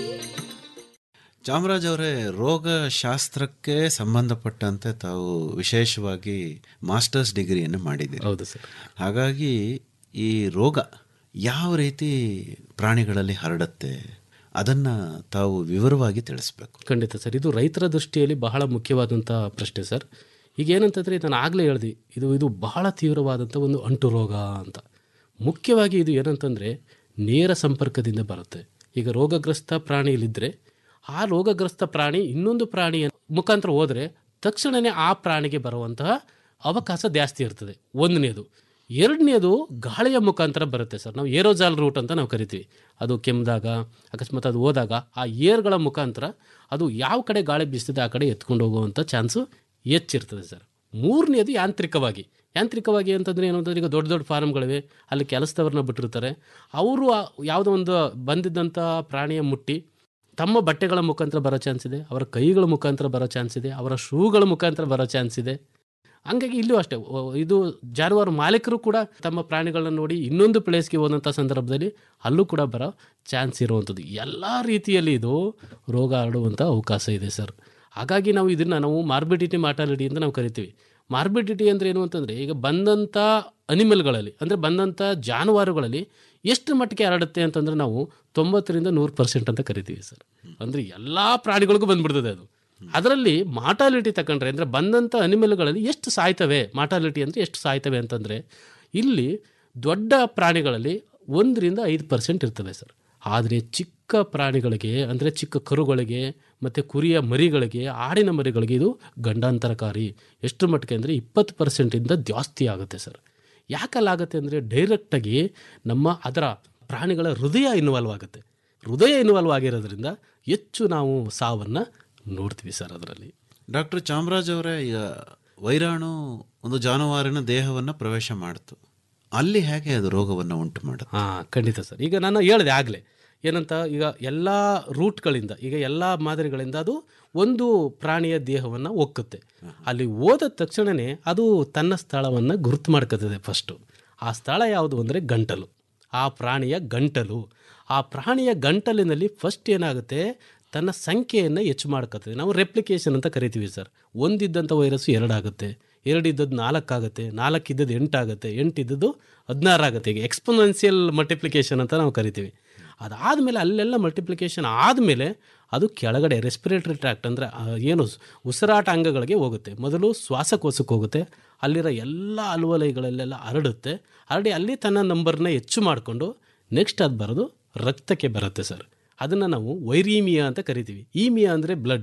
ಚಾಮರಾಜ್ ಅವರೇ ರೋಗಶಾಸ್ತ್ರಕ್ಕೆ ಸಂಬಂಧಪಟ್ಟಂತೆ ತಾವು ವಿಶೇಷವಾಗಿ ಮಾಸ್ಟರ್ಸ್ ಡಿಗ್ರಿಯನ್ನು ಮಾಡಿದ್ದೀರಿ ಹೌದು ಸರ್ ಹಾಗಾಗಿ ಈ ರೋಗ ಯಾವ ರೀತಿ ಪ್ರಾಣಿಗಳಲ್ಲಿ ಹರಡುತ್ತೆ ಅದನ್ನು ತಾವು ವಿವರವಾಗಿ ತಿಳಿಸ್ಬೇಕು ಖಂಡಿತ ಸರ್ ಇದು ರೈತರ ದೃಷ್ಟಿಯಲ್ಲಿ ಬಹಳ ಮುಖ್ಯವಾದಂಥ ಪ್ರಶ್ನೆ ಸರ್ ಈಗ ಏನಂತಂದರೆ ನಾನು ಆಗಲೇ ಹೇಳ್ದೆ ಇದು ಇದು ಬಹಳ ತೀವ್ರವಾದಂಥ ಒಂದು ಅಂಟು ರೋಗ ಅಂತ ಮುಖ್ಯವಾಗಿ ಇದು ಏನಂತಂದರೆ ನೇರ ಸಂಪರ್ಕದಿಂದ ಬರುತ್ತೆ ಈಗ ರೋಗಗ್ರಸ್ತ ಪ್ರಾಣಿಯಲ್ಲಿದ್ದರೆ ಆ ರೋಗಗ್ರಸ್ತ ಪ್ರಾಣಿ ಇನ್ನೊಂದು ಪ್ರಾಣಿಯ ಮುಖಾಂತರ ಹೋದರೆ ತಕ್ಷಣವೇ ಆ ಪ್ರಾಣಿಗೆ ಬರುವಂತಹ ಅವಕಾಶ ಜಾಸ್ತಿ ಇರ್ತದೆ ಒಂದನೇದು ಎರಡನೇದು ಗಾಳಿಯ ಮುಖಾಂತರ ಬರುತ್ತೆ ಸರ್ ನಾವು ಏರೋಜಾಲ್ ರೂಟ್ ಅಂತ ನಾವು ಕರಿತೀವಿ ಅದು ಕೆಮ್ಮಿದಾಗ ಅಕಸ್ಮಾತ್ ಅದು ಹೋದಾಗ ಆ ಏರ್ಗಳ ಮುಖಾಂತರ ಅದು ಯಾವ ಕಡೆ ಗಾಳಿ ಬೀಸ್ತಿದೆ ಆ ಕಡೆ ಎತ್ಕೊಂಡು ಹೋಗುವಂಥ ಚಾನ್ಸು ಹೆಚ್ಚಿರ್ತದೆ ಸರ್ ಮೂರನೇದು ಯಾಂತ್ರಿಕವಾಗಿ ಯಾಂತ್ರಿಕವಾಗಿ ಅಂತಂದರೆ ಏನು ಅಂತಂದ್ರೆ ಈಗ ದೊಡ್ಡ ದೊಡ್ಡ ಫಾರ್ಮ್ಗಳಿವೆ ಅಲ್ಲಿ ಕೆಲಸದವ್ರನ್ನ ಬಿಟ್ಟಿರ್ತಾರೆ ಅವರು ಆ ಯಾವುದೋ ಒಂದು ಬಂದಿದ್ದಂಥ ಪ್ರಾಣಿಯ ಮುಟ್ಟಿ ತಮ್ಮ ಬಟ್ಟೆಗಳ ಮುಖಾಂತರ ಬರೋ ಚಾನ್ಸ್ ಇದೆ ಅವರ ಕೈಗಳ ಮುಖಾಂತರ ಬರೋ ಚಾನ್ಸ್ ಇದೆ ಅವರ ಶೂಗಳ ಮುಖಾಂತರ ಬರೋ ಚಾನ್ಸ್ ಇದೆ ಹಂಗಾಗಿ ಇಲ್ಲೂ ಅಷ್ಟೇ ಒ- ಇದು ಜಾನುವಾರು ಮಾಲೀಕರು ಕೂಡ ತಮ್ಮ ಪ್ರಾಣಿಗಳನ್ನ ನೋಡಿ ಇನ್ನೊಂದು ಪ್ಲೇಸ್ಗೆ ಹೋದಂಥ ಸಂದರ್ಭದಲ್ಲಿ ಅಲ್ಲೂ ಕೂಡ ಬರೋ ಚಾನ್ಸ್ ಇರುವಂಥದ್ದು ಎಲ್ಲ ರೀತಿಯಲ್ಲಿ ಇದು ರೋಗ ಹರಡುವಂಥ ಅವಕಾಶ ಇದೆ ಸರ್ ಹಾಗಾಗಿ ನಾವು ಇದನ್ನು ನಾವು ಮಾರ್ಬಿಡಿಟಿ ಮಾರ್ಟಾಲಿಟಿ ಅಂತ ನಾವು ಕರಿತೀವಿ ಮಾರ್ಬಿಡಿಟಿ ಅಂದರೆ ಏನು ಅಂತಂದರೆ ಈಗ ಬಂದಂಥ ಅನಿಮಲ್ಗಳಲ್ಲಿ ಅಂದರೆ ಬಂದಂಥ ಜಾನುವಾರುಗಳಲ್ಲಿ ಎಷ್ಟು ಮಟ್ಟಿಗೆ ಹರಡುತ್ತೆ ಅಂತಂದರೆ ನಾವು ತೊಂಬತ್ತರಿಂದ ನೂರು ಪರ್ಸೆಂಟ್ ಅಂತ ಕರಿತೀವಿ ಸರ್ ಅಂದರೆ ಎಲ್ಲ ಪ್ರಾಣಿಗಳಿಗೂ ಬಂದ್ಬಿಡ್ತದೆ ಅದು ಅದರಲ್ಲಿ ಮಾರ್ಟಾಲಿಟಿ ತಗೊಂಡ್ರೆ ಅಂದರೆ ಬಂದಂಥ ಅನಿಮಲ್ಗಳಲ್ಲಿ ಎಷ್ಟು ಸಾಯ್ತವೆ ಮಾರ್ಟಾಲಿಟಿ ಅಂದರೆ ಎಷ್ಟು ಸಾಯ್ತವೆ ಅಂತಂದರೆ ಇಲ್ಲಿ ದೊಡ್ಡ ಪ್ರಾಣಿಗಳಲ್ಲಿ ಒಂದರಿಂದ ಐದು ಪರ್ಸೆಂಟ್ ಇರ್ತದೆ ಸರ್ ಆದರೆ ಚಿಕ್ಕ ಪ್ರಾಣಿಗಳಿಗೆ ಅಂದರೆ ಚಿಕ್ಕ ಕರುಗಳಿಗೆ ಮತ್ತು ಕುರಿಯ ಮರಿಗಳಿಗೆ ಆಡಿನ ಮರಿಗಳಿಗೆ ಇದು ಗಂಡಾಂತರಕಾರಿ ಎಷ್ಟು ಮಟ್ಟಿಗೆ ಅಂದರೆ ಇಪ್ಪತ್ತು ಪರ್ಸೆಂಟಿಂದ ಜಾಸ್ತಿ ಆಗುತ್ತೆ ಸರ್ ಯಾಕಲ್ಲಾಗುತ್ತೆ ಅಂದರೆ ಡೈರೆಕ್ಟಾಗಿ ನಮ್ಮ ಅದರ ಪ್ರಾಣಿಗಳ ಹೃದಯ ಇನ್ವಾಲ್ವ್ ಆಗುತ್ತೆ ಹೃದಯ ಇನ್ವಾಲ್ವ್ ಆಗಿರೋದ್ರಿಂದ ಹೆಚ್ಚು ನಾವು ಸಾವನ್ನು ನೋಡ್ತೀವಿ ಸರ್ ಅದರಲ್ಲಿ ಡಾಕ್ಟರ್ ಚಾಮರಾಜ್ ಅವರೇ ಈಗ ವೈರಾಣು ಒಂದು ಜಾನುವಾರಿನ ದೇಹವನ್ನು ಪ್ರವೇಶ ಮಾಡ್ತು ಅಲ್ಲಿ ಹೇಗೆ ಅದು ರೋಗವನ್ನು ಉಂಟು ಮಾಡುತ್ತೆ ಹಾಂ ಖಂಡಿತ ಸರ್ ಈಗ ನಾನು ಹೇಳಿದೆ ಆಗಲೇ ಏನಂತ ಈಗ ಎಲ್ಲ ರೂಟ್ಗಳಿಂದ ಈಗ ಎಲ್ಲ ಮಾದರಿಗಳಿಂದ ಅದು ಒಂದು ಪ್ರಾಣಿಯ ದೇಹವನ್ನು ಒಕ್ಕುತ್ತೆ ಅಲ್ಲಿ ಹೋದ ತಕ್ಷಣವೇ ಅದು ತನ್ನ ಸ್ಥಳವನ್ನು ಗುರುತು ಮಾಡ್ಕೋತದೆ ಫಸ್ಟು ಆ ಸ್ಥಳ ಯಾವುದು ಅಂದರೆ ಗಂಟಲು ಆ ಪ್ರಾಣಿಯ ಗಂಟಲು ಆ ಪ್ರಾಣಿಯ ಗಂಟಲಿನಲ್ಲಿ ಫಸ್ಟ್ ಏನಾಗುತ್ತೆ ತನ್ನ ಸಂಖ್ಯೆಯನ್ನು ಹೆಚ್ಚು ಮಾಡ್ಕೋತದೆ ನಾವು ರೆಪ್ಲಿಕೇಶನ್ ಅಂತ ಕರಿತೀವಿ ಸರ್ ಒಂದಿದ್ದಂಥ ವೈರಸ್ಸು ಎರಡಾಗುತ್ತೆ ಎರಡಿದ್ದದ್ದು ನಾಲ್ಕಾಗುತ್ತೆ ನಾಲ್ಕಿದ್ದದ್ದು ಎಂಟಾಗುತ್ತೆ ಎಂಟಿದ್ದದ್ದು ಹದಿನಾರು ಆಗುತ್ತೆ ಈಗ ಎಕ್ಸ್ಪೊನೆನ್ಸಿಯಲ್ ಮಲ್ಟಿಪ್ಲಿಕೇಶನ್ ಅಂತ ನಾವು ಕರಿತೀವಿ ಅದಾದಮೇಲೆ ಅಲ್ಲೆಲ್ಲ ಮಲ್ಟಿಪ್ಲಿಕೇಶನ್ ಆದಮೇಲೆ ಅದು ಕೆಳಗಡೆ ರೆಸ್ಪಿರೇಟರಿ ಟ್ರ್ಯಾಕ್ಟ್ ಅಂದರೆ ಏನು ಸ್- ಉಸಿರಾಟ ಅಂಗಗಳಿಗೆ ಹೋಗುತ್ತೆ ಮೊದಲು ಶ್ವಾಸಕೋಶಕ್ಕೆ ಹೋಗುತ್ತೆ ಅಲ್ಲಿರೋ ಎಲ್ಲ ಅಲುವಲಯಗಳಲ್ಲೆಲ್ಲ ಹರಡುತ್ತೆ ಹರಡಿ ಅಲ್ಲಿ ತನ್ನ ನಂಬರ್ನ ಹೆಚ್ಚು ಮಾಡಿಕೊಂಡು ನೆಕ್ಸ್ಟ್ ಅದು ಬರೋದು ರಕ್ತಕ್ಕೆ ಬರುತ್ತೆ ಸರ್ ಅದನ್ನು ನಾವು ವೈರೀಮಿಯಾ ಅಂತ ಕರಿತೀವಿ ಈಮಿಯಾ ಅಂದರೆ ಬ್ಲಡ್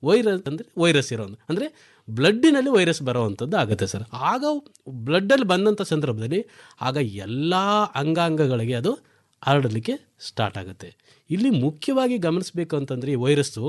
ವೈರಸ್ ಅಂದರೆ ವೈರಸ್ ಇರೋದು ಅಂದರೆ ಬ್ಲಡ್ಡಿನಲ್ಲಿ ವೈರಸ್ ಬರೋವಂಥದ್ದು ಆಗುತ್ತೆ ಸರ್ ಆಗ ಬ್ಲಡ್ಡಲ್ಲಿ ಬಂದಂಥ ಸಂದರ್ಭದಲ್ಲಿ ಆಗ ಎಲ್ಲ ಅಂಗಾಂಗಗಳಿಗೆ ಅದು ಹರಡಲಿಕ್ಕೆ ಸ್ಟಾರ್ಟ್ ಆಗುತ್ತೆ ಇಲ್ಲಿ ಮುಖ್ಯವಾಗಿ ಗಮನಿಸಬೇಕು ಅಂತಂದರೆ ಈ ವೈರಸ್ಸು